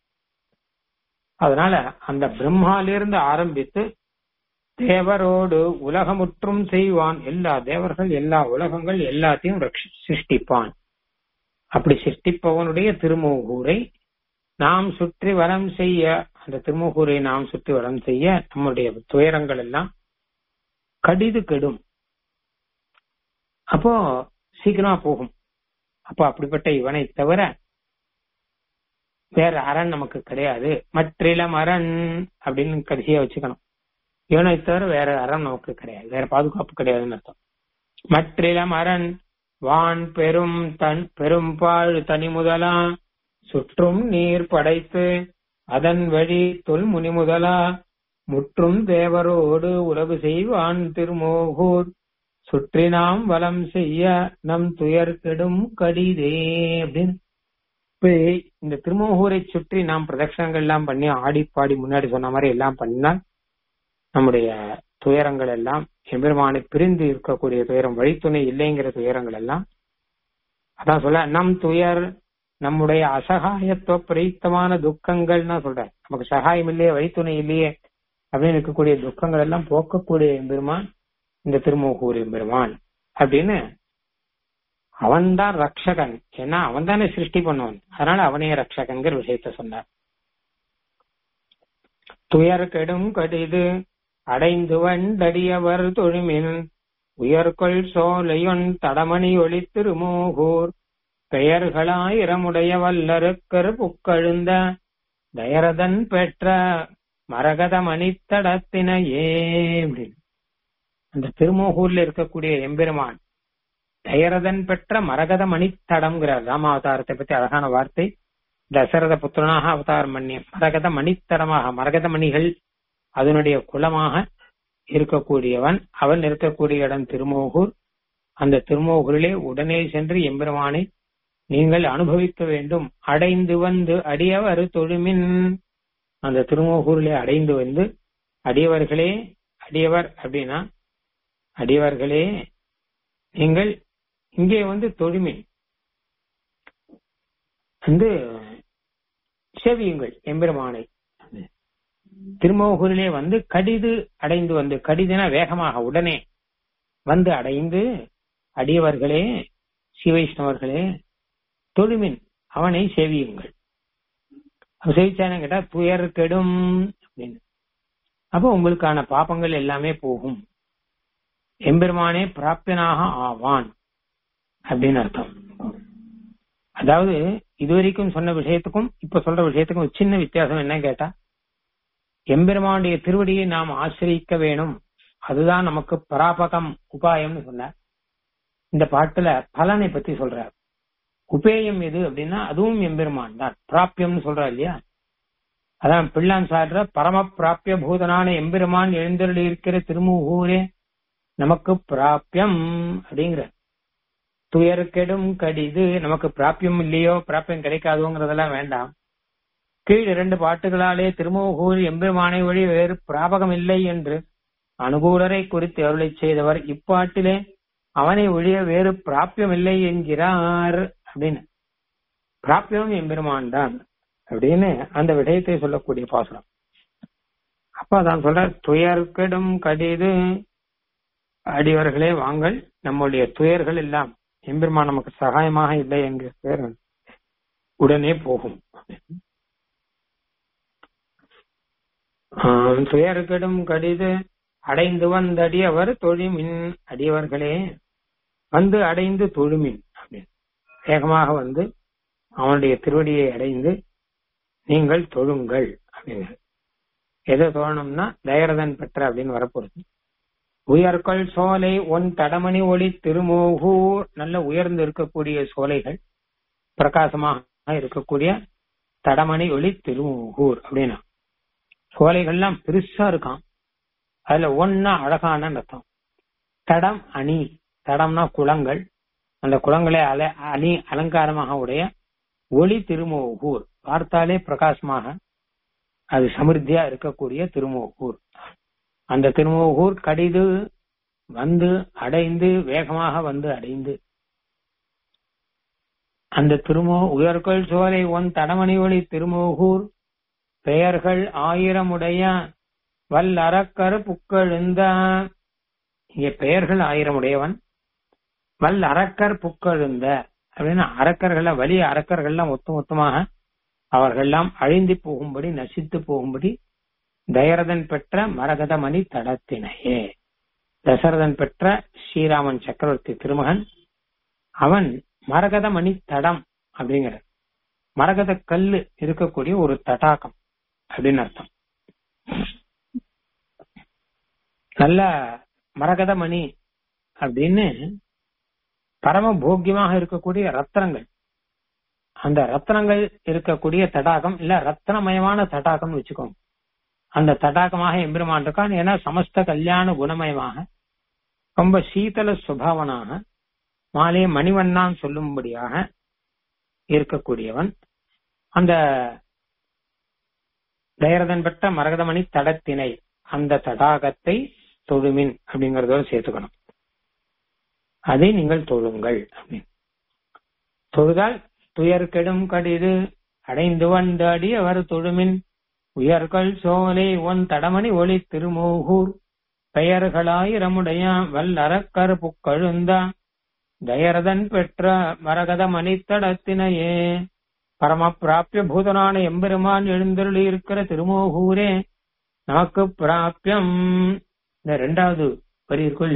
அதனால அந்த பிரம்மாலிருந்து ஆரம்பித்து தேவரோடு உலகமுற்றும் செய்வான் எல்லா தேவர்கள் எல்லா உலகங்கள் எல்லாத்தையும் ரட்சி- சிருஷ்டிப்பான் அப்படி சிருஷ்டிப்பவனுடைய திருமூகூரை நாம் சுற்றி வலம் செய்ய அந்த திருமுகூரை நாம் சுற்றி வலம் செய்ய நம்முடைய துயரங்கள் எல்லாம் கடிது கெடும் அப்போ சீக்கிரமா போகும் அப்போ அப்படிப்பட்ட இவனை தவிர வேற அரண் நமக்கு கிடையாது மற்றிலம் அரண் அப்படின்னு கடைசியா வச்சுக்கணும் இவனை தவிர வேற அரண் நமக்கு கிடையாது வேற பாதுகாப்பு கிடையாதுன்னு அர்த்தம் மற்றிலம் அரண் வான் பெரும் தன் பெரும்பாழ் தனி முதலா சுற்றும் நீர் படைத்து அதன் வழி தொல் முனி முதலா முற்றும் தேவரோடு உறவு செய்வான் திருமோகூர் சுற்றி நாம் வலம் செய்ய நம் துயர் கெடும் கடிதே அப்படின்னு இப்ப இந்த திருமோகூரை சுற்றி நாம் பிரதட்சணங்கள் எல்லாம் பண்ணி ஆடி பாடி முன்னாடி சொன்ன மாதிரி எல்லாம் பண்ணினால் நம்முடைய துயரங்கள் எல்லாம் எம்பெருமானை பிரிந்து இருக்கக்கூடிய துயரம் வழித்துணை இல்லைங்கிற துயரங்கள் எல்லாம் அதான் சொல்ல நம் துயர் நம்முடைய அசகாயத்துவ பிரயுக்தமான துக்கங்கள்னா சொல்றேன் நமக்கு சகாயம் இல்லையே வழித்துணை இல்லையே அப்படின்னு இருக்கக்கூடிய துக்கங்கள் எல்லாம் போக்கக்கூடிய எம்பெருமான் இந்த திருமோகூர் எம்பெருமான் அப்படின்னு அவன்தான் ரக்ஷகன் ஏன்னா அவன் தானே சிருஷ்டி பண்ணுவான் அதனால அவனே ரக்ஷகன்கிற விஷயத்த சொன்னார் துயர் கெடும் கடிது அடைந்து வண்டடியவர் தொழுமின் உயர்கொள் சோலையொன் தடமணி ஒளி திருமோகூர் பெயர்களாயிரமுடைய வல்லருக்கர் புக்கழுந்த தயரதன் பெற்ற மரகத மணித்தடத்தினையே அப்படின்னு அந்த திருமோகூர்ல இருக்கக்கூடிய எம்பெருமான் தயரதன் பெற்ற மரகத மணித்தடம்ங்கிறார் ராமாவதாரத்தை பத்தி அழகான வார்த்தை தசரத புத்திரனாக அவதாரம் பண்ணி மரகத மணித்தடமாக மரகத மணிகள் அதனுடைய குலமாக இருக்கக்கூடியவன் அவன் இருக்கக்கூடிய இடம் திருமோகூர் அந்த திருமோகூரிலே உடனே சென்று எம்பெருமானை நீங்கள் அனுபவிக்க வேண்டும் அடைந்து வந்து அடியவர் தொழுமின் அந்த திருமோகூரிலே அடைந்து வந்து அடியவர்களே அடியவர் அப்படின்னா அடியவர்களே நீங்கள் இங்கே வந்து தொழுமின் வந்து செவியுங்கள் எம்பெருமானை திருமோகூரிலே வந்து கடிது அடைந்து வந்து கடிதுனா வேகமாக உடனே வந்து அடைந்து அடியவர்களே சிவைஷ்ணவர்களே தொழுமின் அவனை சேவியுங்கள் அவன் சேவிச்சானு கேட்டா துயர் கெடும் அப்படின்னு அப்போ உங்களுக்கான பாப்பங்கள் எல்லாமே போகும் எம்பெருமானே பிராப்தியனாக ஆவான் அப்படின்னு அர்த்தம் அதாவது இதுவரைக்கும் சொன்ன விஷயத்துக்கும் இப்ப சொல்ற விஷயத்துக்கும் ஒரு சின்ன வித்தியாசம் என்ன கேட்டா எம்பெருமானுடைய திருவடியை நாம் ஆசிரியிக்க வேணும் அதுதான் நமக்கு பராபகம் உபாயம்னு சொன்னார் இந்த பாட்டுல பலனை பத்தி சொல்றார் உபேயம் எது அப்படின்னா அதுவும் எம்பெருமான் தான் பிராப்பியம்னு சொல்றா இல்லையா அதான் பிள்ளான் சாடுற பரம பிராப்பிய பூதனான எம்பெருமான் எழுந்தருளி இருக்கிற திருமுகூரே நமக்கு பிராப்பியம் அப்படிங்கிற துயர் கெடும் கடிது நமக்கு பிராப்பியம் இல்லையோ பிராப்பியம் கிடைக்காதோங்கிறதெல்லாம் வேண்டாம் கீழ் இரண்டு பாட்டுகளாலே திருமுகூர் எம்பெருமானை வழி வேறு பிராபகம் இல்லை என்று அனுகூலரை குறித்து அருளை செய்தவர் இப்பாட்டிலே அவனை ஒழிய வேறு பிராப்பியம் இல்லை என்கிறார் அப்படின்னு பிராப்பியம் எம்பெருமான் தான் அப்படின்னு அந்த விடயத்தை சொல்லக்கூடிய பாசுரம் அப்ப தான் சொல்ற துயர் கெடும் கடிது அடியவர்களே வாங்கள் நம்முடைய துயர்கள் எல்லாம் எம்பெருமான் நமக்கு சகாயமாக இல்லை என்கிற பேர் உடனே போகும் துயர் கெடும் கடிது அடைந்து வந்த அடியவர் தொழுமின் அடியவர்களே வந்து அடைந்து தொழுமின் அப்படின்னு வேகமாக வந்து அவனுடைய திருவடியை அடைந்து நீங்கள் தொழுங்கள் அப்படின்னு எதை தொழணும்னா தயரதன் பெற்ற அப்படின்னு வரப்போகுது உயர்கொள் சோலை ஒன் தடமணி ஒளி திருமோகூர் நல்ல உயர்ந்து இருக்கக்கூடிய சோலைகள் பிரகாசமாக இருக்கக்கூடிய தடமணி ஒளி திருமோகூர் அப்படின்னா சோலைகள்லாம் பெருசா இருக்கான் அதுல ஒன்னா அழகான அர்த்தம் தடம் அணி தடம்னா குளங்கள் அந்த குளங்களை அல அணி அலங்காரமாக உடைய ஒளி திருமோகூர் பார்த்தாலே பிரகாசமாக அது சமிருத்தியா இருக்கக்கூடிய திருமோகூர் அந்த திருமோகூர் கடிது வந்து அடைந்து வேகமாக வந்து அடைந்து அந்த திருமோ உயர்கொள் சோலை ஒன் தடமணி ஒளி திருமோகூர் பெயர்கள் ஆயிரமுடைய வல் அறக்கரு புக்கெழுந்த இங்க பெயர்கள் ஆயிரம் உடையவன் வல் அரக்கர் புக்கெழுந்த அப்படின்னா அரக்கர்கள வலிய அரக்கர்கள்லாம் ஒத்து மொத்தமாக அவர்கள்லாம் அழிந்து போகும்படி நசித்து போகும்படி தயரதன் பெற்ற மரகதமணி தடத்தினையே தசரதன் பெற்ற ஸ்ரீராமன் சக்கரவர்த்தி திருமகன் அவன் மரகதமணி தடம் அப்படிங்கிற மரகத கல்லு இருக்கக்கூடிய ஒரு தடாகம் அப்படின்னு அர்த்தம் நல்ல மரகத மணி அப்படின்னு பரம போக்கியமாக இருக்கக்கூடிய ரத்னங்கள் அந்த ரத்னங்கள் இருக்கக்கூடிய தடாகம் இல்ல ரத்னமயமான தடாகம்னு வச்சுக்கோங்க அந்த தடாகமாக எம்பெருமான் இருக்கான் ஏன்னா சமஸ்த கல்யாண குணமயமாக ரொம்ப சீதல சுபாவனாக மாலே மணிவண்ணான் சொல்லும்படியாக இருக்கக்கூடியவன் அந்த தயரதன் பெற்ற மரகதமணி தடத்தினை அந்த தடாகத்தை தொழுமின் அப்படிங்கறதோட சேர்த்துக்கணும் அதை நீங்கள் தொழுங்கள் அப்படின்னு தொழுதால் துயர் கெடும் கடிது அடைந்து வந்தாடி அவர் தொழுமின் உயர்கள் சோலை ஒன் தடமணி ஒளி திருமூகூர் பெயர்களாயிரமுடைய வல்லறக்கர் புக்கழுந்தா தயரதன் பெற்ற மரகத மணித்தடத்தினையே பரம பிராபிய பூதனான எம்பெருமான் எழுந்தருளி இருக்கிற திருமோகூரே நமக்கு பிராபியம் இந்த ரெண்டாவது வரி இருக்குள்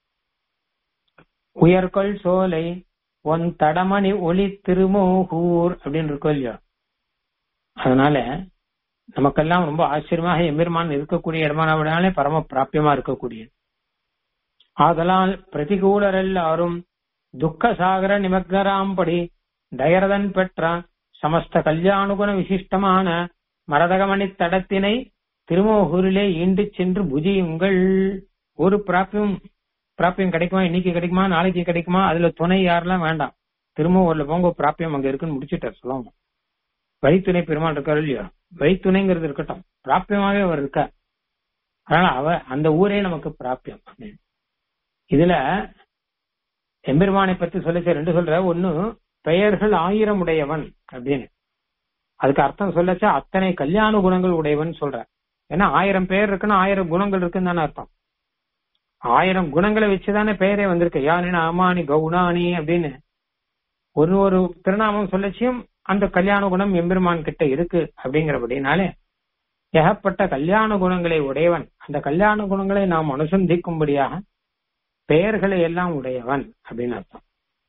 உயர்கொள் சோலை ஒன் தடமணி ஒளி திருமோகூர் அப்படின்னு இருக்கும் இல்லையா அதனால நமக்கெல்லாம் ரொம்ப ஆச்சரியமாக எம்பெருமான் இருக்கக்கூடிய இடமானவிடாலே பரம பிராபியமா இருக்கக்கூடிய ஆதலால் பிரதிகூலர் எல்லாரும் துக்க சாகர நிமக்னராம்படி தயரதன் பெற்ற சமஸ்த கல்யாணுகுண விசிஷ்டமான மரதகமணி தடத்தினை திருமோகூரிலே ஈண்டு சென்று புஜியுங்கள் ஒரு பிராப்பியம் பிராப்பியம் கிடைக்குமா இன்னைக்கு கிடைக்குமா நாளைக்கு கிடைக்குமா அதுல துணை யாரெல்லாம் வேண்டாம் திருமூர்ல போங்க பிராப்பியம் அங்க இருக்குன்னு முடிச்சுட்டார் சொல்லுவாங்க வழித்துணை பெருமாள் இருக்காரு இல்லையா வழித்துணைங்கிறது இருக்கட்டும் பிராப்பியமாவே அவர் இருக்க அதனால அவ அந்த ஊரே நமக்கு பிராப்பியம் அப்படின்னு இதுல எம்பெருமானை பத்தி சொல்லிச்சு ரெண்டு சொல்ற ஒண்ணு பெயர்கள் ஆயிரம் உடையவன் அப்படின்னு அதுக்கு அர்த்தம் சொல்லச்சா அத்தனை கல்யாண குணங்கள் உடையவன் சொல்ற ஏன்னா ஆயிரம் பேர் இருக்குன்னா ஆயிரம் குணங்கள் இருக்குன்னு தானே அர்த்தம் ஆயிரம் குணங்களை வச்சுதானே பெயரே வந்திருக்கு யானின அமானி கவுனானி அப்படின்னு ஒரு ஒரு திருநாமம் சொல்லச்சியும் அந்த கல்யாண குணம் எம்பெருமான் கிட்ட இருக்கு அப்படிங்கிறபடினாலே ஏகப்பட்ட கல்யாண குணங்களை உடையவன் அந்த கல்யாண குணங்களை நாம் அனுசந்திக்கும்படியாக பெயர்களை எல்லாம் உடையவன் அப்படின்னு அர்த்தம்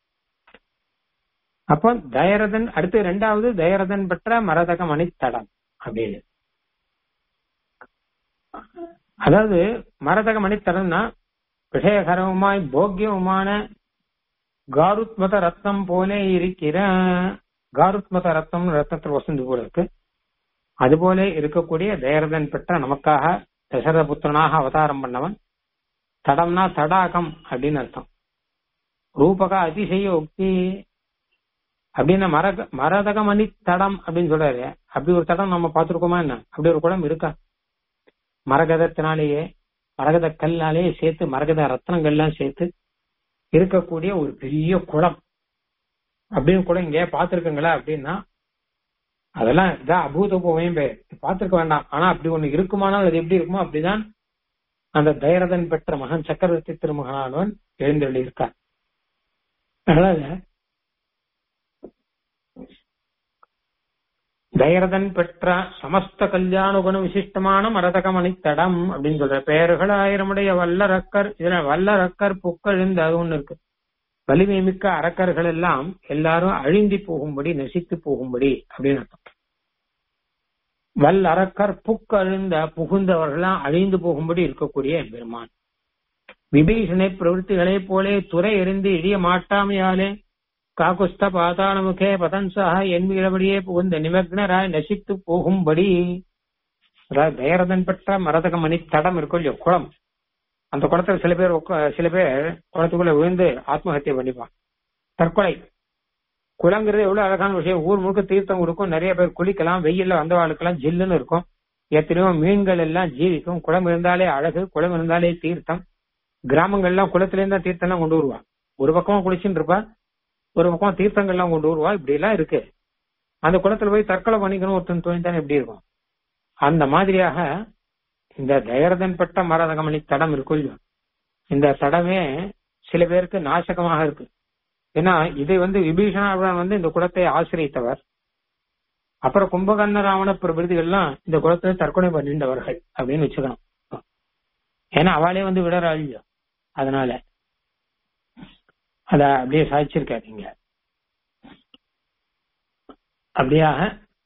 அப்போ தயரதன் அடுத்து இரண்டாவது தயரதன் பெற்ற மரதக மணித்தடம் அப்படின்னு அதாவது மரதக மணித்தடம்னா விஷயகரவுமாய் போக்கியவுமான காருத்மத ரத்னம் போலே இருக்கிற காருத்மத ரத்னம் ரத்னத்தில் வசந்து போல இருக்கு அதுபோல இருக்கக்கூடிய தயரதன் பெற்ற நமக்காக தசரத புத்திரனாக அவதாரம் பண்ணவன் தடம்னா தடாகம் அப்படின்னு அர்த்தம் ரூபக அதிசய உக்தி அப்படின்னு மரக மரதக மணி தடம் அப்படின்னு சொல்றாரு அப்படி ஒரு தடம் நம்ம பார்த்திருக்கோமா என்ன அப்படி ஒரு குளம் இருக்கா மரகதத்தினாலேயே மரகத கல்லாலேயே சேர்த்து மரகத ரத்னங்கள்லாம் சேர்த்து இருக்கக்கூடிய ஒரு பெரிய குளம் அப்படின்னு கூட இங்க பார்த்திருக்கீங்களா அப்படின்னா அதெல்லாம் இதான் அபூதபூமையும் பேர் பார்த்திருக்க வேண்டாம் ஆனா அப்படி ஒண்ணு இருக்குமானால் அது எப்படி இருக்குமோ அப்படிதான் அந்த தைரதன் பெற்ற மகன் சக்கரவர்த்தி திருமகனானவன் எழுந்தள்ளி இருக்கார் அதனால தைரதன் பெற்ற சமஸ்த கல்யாண குண விசிஷ்டமான மரதகமணி தடம் அப்படின்னு சொல்ற பெயர்கள் ஆயிரமுடைய வல்லரக்கர் இதுல வல்லரக்கர் புக்கழிந்து அது ஒண்ணு இருக்கு வலிமை மிக்க அரக்கர்கள் எல்லாம் எல்லாரும் அழிந்தி போகும்படி நசித்து போகும்படி அப்படின்னு அர்த்தம் வல்லரக்கர் புக்கழிந்த புகுந்தவர்களாம் அழிந்து போகும்படி இருக்கக்கூடிய பெருமான் விபீஷணை பிரவൃத்திகளை போலே துறை எறிந்து இழிய மாட்டாமையாலே காகுஸ்த பாதாளமுகே பதன்சாக என்பிடபடியே புகுந்த நிமக்னராய் நசித்து போகும்படி அதாவது தயரதன் பெற்ற மரதக மணி தடம் இருக்கும் இல்லையோ குளம் அந்த குளத்துல சில பேர் உக்க- சில பேர் குளத்துக்குள்ள விழுந்து ஆத்மஹத்தியை பண்ணிப்பான் தற்கொலை குளங்கிறது எவ்வளவு அழகான விஷயம் ஊர் முழுக்க தீர்த்தம் கொடுக்கும் நிறைய பேர் குளிக்கலாம் வெயில்ல வந்தவாளுக்கெல்லாம் ஜில்லுன்னு இருக்கும் எத்தனையோ மீன்கள் எல்லாம் ஜீவிக்கும் குளம் இருந்தாலே அழகு குளம் இருந்தாலே தீர்த்தம் கிராமங்கள்லாம் குளத்துல இருந்தா தீர்த்தம் எல்லாம் கொண்டு வருவா ஒரு பக்கமா குளிச்சுட்டு இருப்பா ஒரு பக்கம் தீர்த்தங்கள்லாம் கொண்டு வருவா இப்படி எல்லாம் இருக்கு அந்த குளத்துல போய் தற்கொலை பண்ணிக்கணும் ஒருத்தன் தோணித்தானே எப்படி இருக்கும் அந்த மாதிரியாக இந்த தயரதன் பெற்ற மரதகமணி தடம் இருக்கும் இல்லையோ இந்த தடமே சில பேருக்கு நாசகமாக இருக்கு ஏன்னா இதை வந்து விபீஷணன் வந்து இந்த குலத்தை ஆசிரியத்தவர் அப்புறம் கும்பகர்ண ராவண பிரபிருதிகள்லாம் இந்த குலத்தை தற்கொலை பண்ணிண்டவர்கள் அப்படின்னு வச்சுக்கணும் ஏன்னா அவளே வந்து விடறாள் இல்லையோ அதனால அத அப்படியே சாதிச்சிருக்காதீங்க அப்படியாக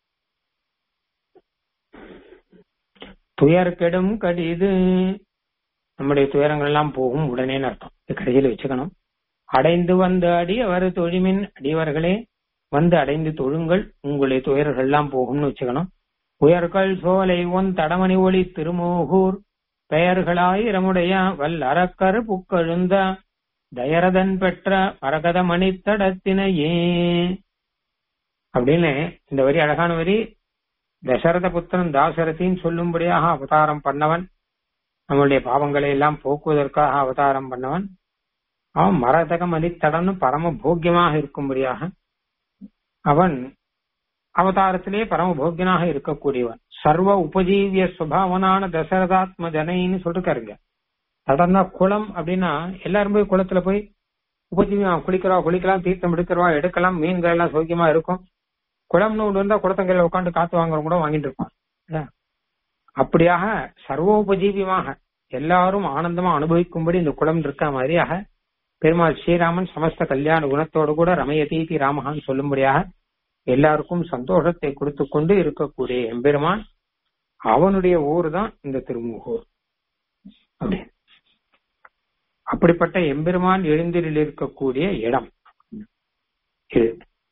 துயர் கெடும் கடிது நம்முடைய துயரங்கள் எல்லாம் போகும் உடனே அர்த்தம் இது கடைசியில் வச்சுக்கணும் அடைந்து வந்து அடி அவர் தொழிமின் அடியவர்களே வந்து அடைந்து தொழுங்கள் உங்களுடைய துயர்கள் எல்லாம் போகும்னு வச்சுக்கணும் உயர்கள் சோலை ஒன் தடமணி ஒளி திருமோகூர் பெயர்களாயிரமுடைய வல் அரக்கர் புக்கழுந்த தயரதன் பெற்ற மரகத மணித்தடத்தினையே அப்படின்னு இந்த வரி அழகான வரி தசரத புத்திரன் தாசரதின்னு சொல்லும்படியாக அவதாரம் பண்ணவன் நம்மளுடைய பாவங்களை எல்லாம் போக்குவதற்காக அவதாரம் பண்ணவன் அவன் மரதக மணித்தடம்னு பரம போக்கியமாக இருக்கும்படியாக அவன் அவதாரத்திலே பரம போக்கியனாக இருக்கக்கூடியவன் சர்வ உபஜீவிய சுபாவனான தசரதாத்ம ஜனைன்னு சொல்லிருக்காருங்க தடம்னா குளம் அப்படின்னா எல்லாரும் போய் குளத்துல போய் உபஜீவியம் குளிக்கிறோம் குளிக்கலாம் தீர்த்தம் எடுக்கிறோம் எடுக்கலாம் மீன்கள் எல்லாம் சௌக்கியமா இருக்கும் குளம்னு ஒன்று வந்தா குளத்தங்கையில உட்காந்து காத்து வாங்குறவங்க கூட வாங்கிட்டு இருப்பான் இல்ல? அப்படியாக சர்வோபஜீவியமாக எல்லாரும் ஆனந்தமா அனுபவிக்கும்படி இந்த குளம் இருக்க மாதிரியாக பெருமாள் ஸ்ரீராமன் சமஸ்த கல்யாண குணத்தோடு கூட ரமயதீதி ராமகான்னு சொல்லும்படியாக எல்லாருக்கும் சந்தோஷத்தை கொடுத்து கொண்டு இருக்கக்கூடிய எம்பெருமான் அவனுடைய ஊர் தான் இந்த திருமூகூர் அப்படி அப்படிப்பட்ட எம்பெருமான் எழுந்திரில் இருக்கக்கூடிய இடம் இது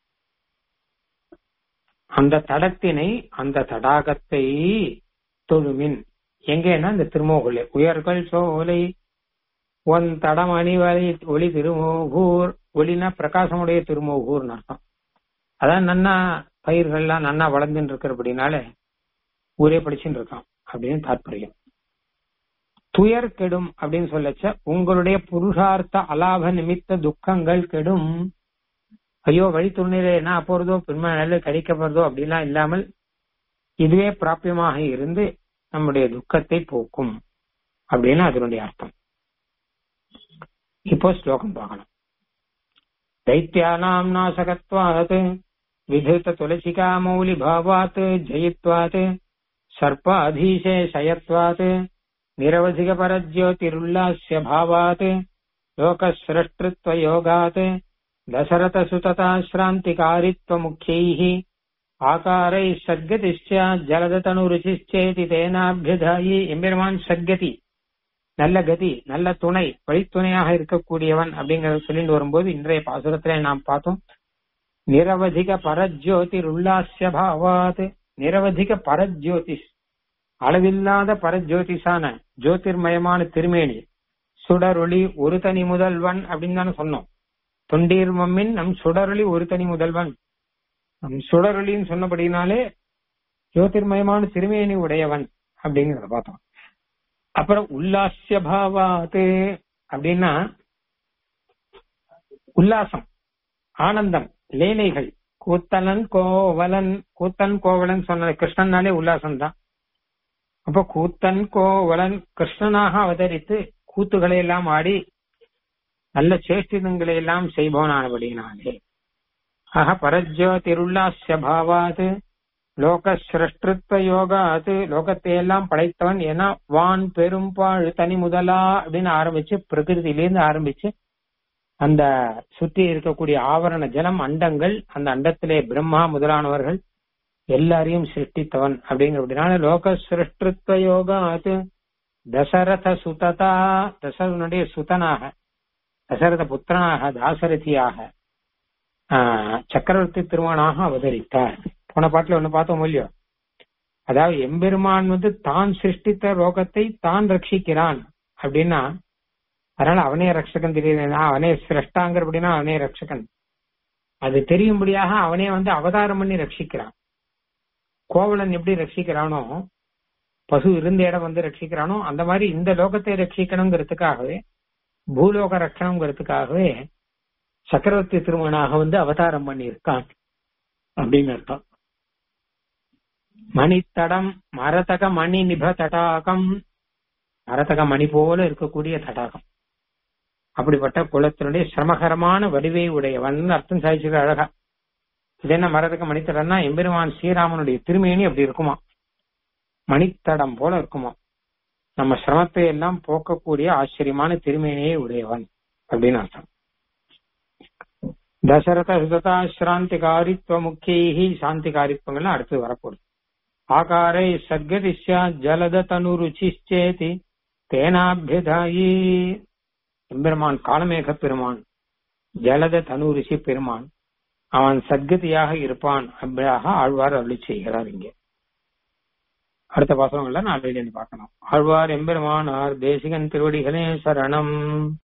அந்த தடத்தினை அந்த தடாகத்தை தொழுமின் எங்கன்னா இந்த திருமோகுல உயர்கள் சோலை ஒன் தடம் அணிவலை ஒளி திருமோகூர் ஒளினா பிரகாசமுடைய திருமோகூர்னு அர்த்தம் அதான் நன்னா பயிர்கள்லாம் நன்னா வளர்ந்துட்டு இருக்கிறபடினால ஊரே படிச்சுட்டு இருக்கான் அப்படின்னு தாற்பயம் துயர் கெடும் அப்படின்னு சொல்லச்ச உங்களுடைய புருஷார்த்த அலாப நிமித்த துக்கங்கள் கெடும் ஐயோ வழி துணையில என்ன போறதோ பின்ம நல்ல கிடைக்க போறதோ அப்படிலாம் இல்லாமல் இதுவே பிராபியமாக இருந்து நம்முடைய துக்கத்தை போக்கும் அப்படின்னு அதனுடைய அர்த்தம் இப்போ ஸ்லோகம் பார்க்கணும் दैत्यानाम् नाशकत्वात् विधृततुलसिका मौलिभावात् जयित्वात् सर्पाधीशेषयत्वात् निरवधिकपरज्योतिरुल्लास्य भावात् लोकस्रष्टृत्वयोगात् दशरथसुतताश्रान्तिकारित्वमुख्यैः आकारैः सद्गतिश्च जलदतनुरुचिश्चेति तेनाभ्युधायि எம்பெருமான் சத்கதி நல்ல கதி நல்ல துணை வழித்துணையாக இருக்கக்கூடியவன் அப்படிங்கறத சொல்லிட்டு வரும்போது இன்றைய பாசுரத்திலே நாம் பார்த்தோம் நிரவதிக பரஜோதிர் உல்லாசிய பாவாத் நிரவதிக பரஜோதிஷ் அளவில்லாத பரஜோதிஷான ஜோதிர்மயமான திருமேனி சுடரொளி ஒரு தனி முதல்வன் அப்படின்னு தானே சொன்னோம் தொண்டீர் மம்மின் நம் சுடரொளி ஒரு தனி முதல்வன் நம் சுடரொளின்னு சொன்னபடினாலே ஜோதிர்மயமான திருமேனி உடையவன் அப்படிங்கறத பார்த்தோம் அப்புறம் உல்லாசிய பாவாத்து அப்படின்னா உல்லாசம் ஆனந்தம் லேலைகள் கூத்தலன் கோவலன் கூத்தன் கோவலன் சொன்ன கிருஷ்ணன்னாலே உல்லாசம் தான் அப்ப கூத்தன் கோவலன் கிருஷ்ணனாக அவதரித்து கூத்துகளை எல்லாம் ஆடி நல்ல சேஷ்டிதங்களை எல்லாம் செய்பவனானபடினாலே ஆக பரஜ்யோ திருல்லாசிய பாவாது லோக சிரஷ்டிருத்வ யோகாது லோகத்தை எல்லாம் படைத்தவன் ஏன்னா வான் பெரும்பாழ் தனி முதலா அப்படின்னு ஆரம்பிச்சு பிரகிருதியிலேருந்து ஆரம்பிச்சு அந்த சுற்றி இருக்கக்கூடிய ஆவரண ஜலம் அண்டங்கள் அந்த அண்டத்திலே பிரம்மா முதலானவர்கள் எல்லாரையும் சிருஷ்டித்தவன் அப்படிங்கிறதுனால லோக சிருஷ்டிருத்வ யோகாது தசரத சுததா தசரனுடைய சுதனாக தசரத புத்திரனாக தாசரதியாக ஆஹ், சக்கரவர்த்தி திருமணாக அவதரித்தார் போன பாட்டுல ஒண்ணு பார்த்தோம் இல்லையோ அதாவது எம்பெருமான் வந்து தான் சிருஷ்டித்த லோகத்தை தான் ரட்சிக்கிறான் அப்படின்னா அதனால அவனே ரட்சகன் தெரியலனா அவனே சிரஷ்டாங்கிற அப்படின்னா அவனே ரட்சகன் அது தெரியும்படியாக அவனே வந்து அவதாரம் பண்ணி ரட்சிக்கிறான் கோவலன் எப்படி ரட்சிக்கிறானோ பசு இருந்த இடம் வந்து ரட்சிக்கிறானோ அந்த மாதிரி இந்த லோகத்தை ரட்சிக்கணுங்கிறதுக்காகவே பூலோக ரட்சணங்கிறதுக்காகவே சக்கரவர்த்தி திருமணாக வந்து அவதாரம் பண்ணியிருக்கான் அப்படின்னு அர்த்தம் மணித்தடம் மரதக மணி நிப தடாகம் மரதக மணி போல இருக்கக்கூடிய தடாகம் அப்படிப்பட்ட குலத்தினுடைய சிரமகரமான வடிவை உடையவன் அர்த்தம் சாதிச்சுக்க அழகா இது என்ன மரதக மணித்தடம்னா எம்பெருமான் ஸ்ரீராமனுடைய திருமேனி அப்படி இருக்குமா மணித்தடம் போல இருக்குமா நம்ம சிரமத்தை எல்லாம் போக்கக்கூடிய ஆச்சரியமான திருமேனியை உடையவன் அப்படின்னு அர்த்தம் தசரத சுததா சிராந்திகாரித்வ முக்கியி சாந்திகாரித்வங்கள்லாம் அடுத்து வரப்போகுது ஆகாரை சத்கதிஷ்யா ஜலத தனு ருச்சிச்சேதி தேனாபியதாயி எம்பெருமான் காலமேக பெருமான் ஜலத தனு ருச்சி பெருமான் அவன் சத்கதியாக இருப்பான் அப்படியாக ஆழ்வார் அருளி செய்கிறார் இங்கே அடுத்த பாசங்கள்ல நாளையில பார்க்கலாம் ஆழ்வார் எம்பெருமானார் தேசிகன் திருவடிகளே சரணம்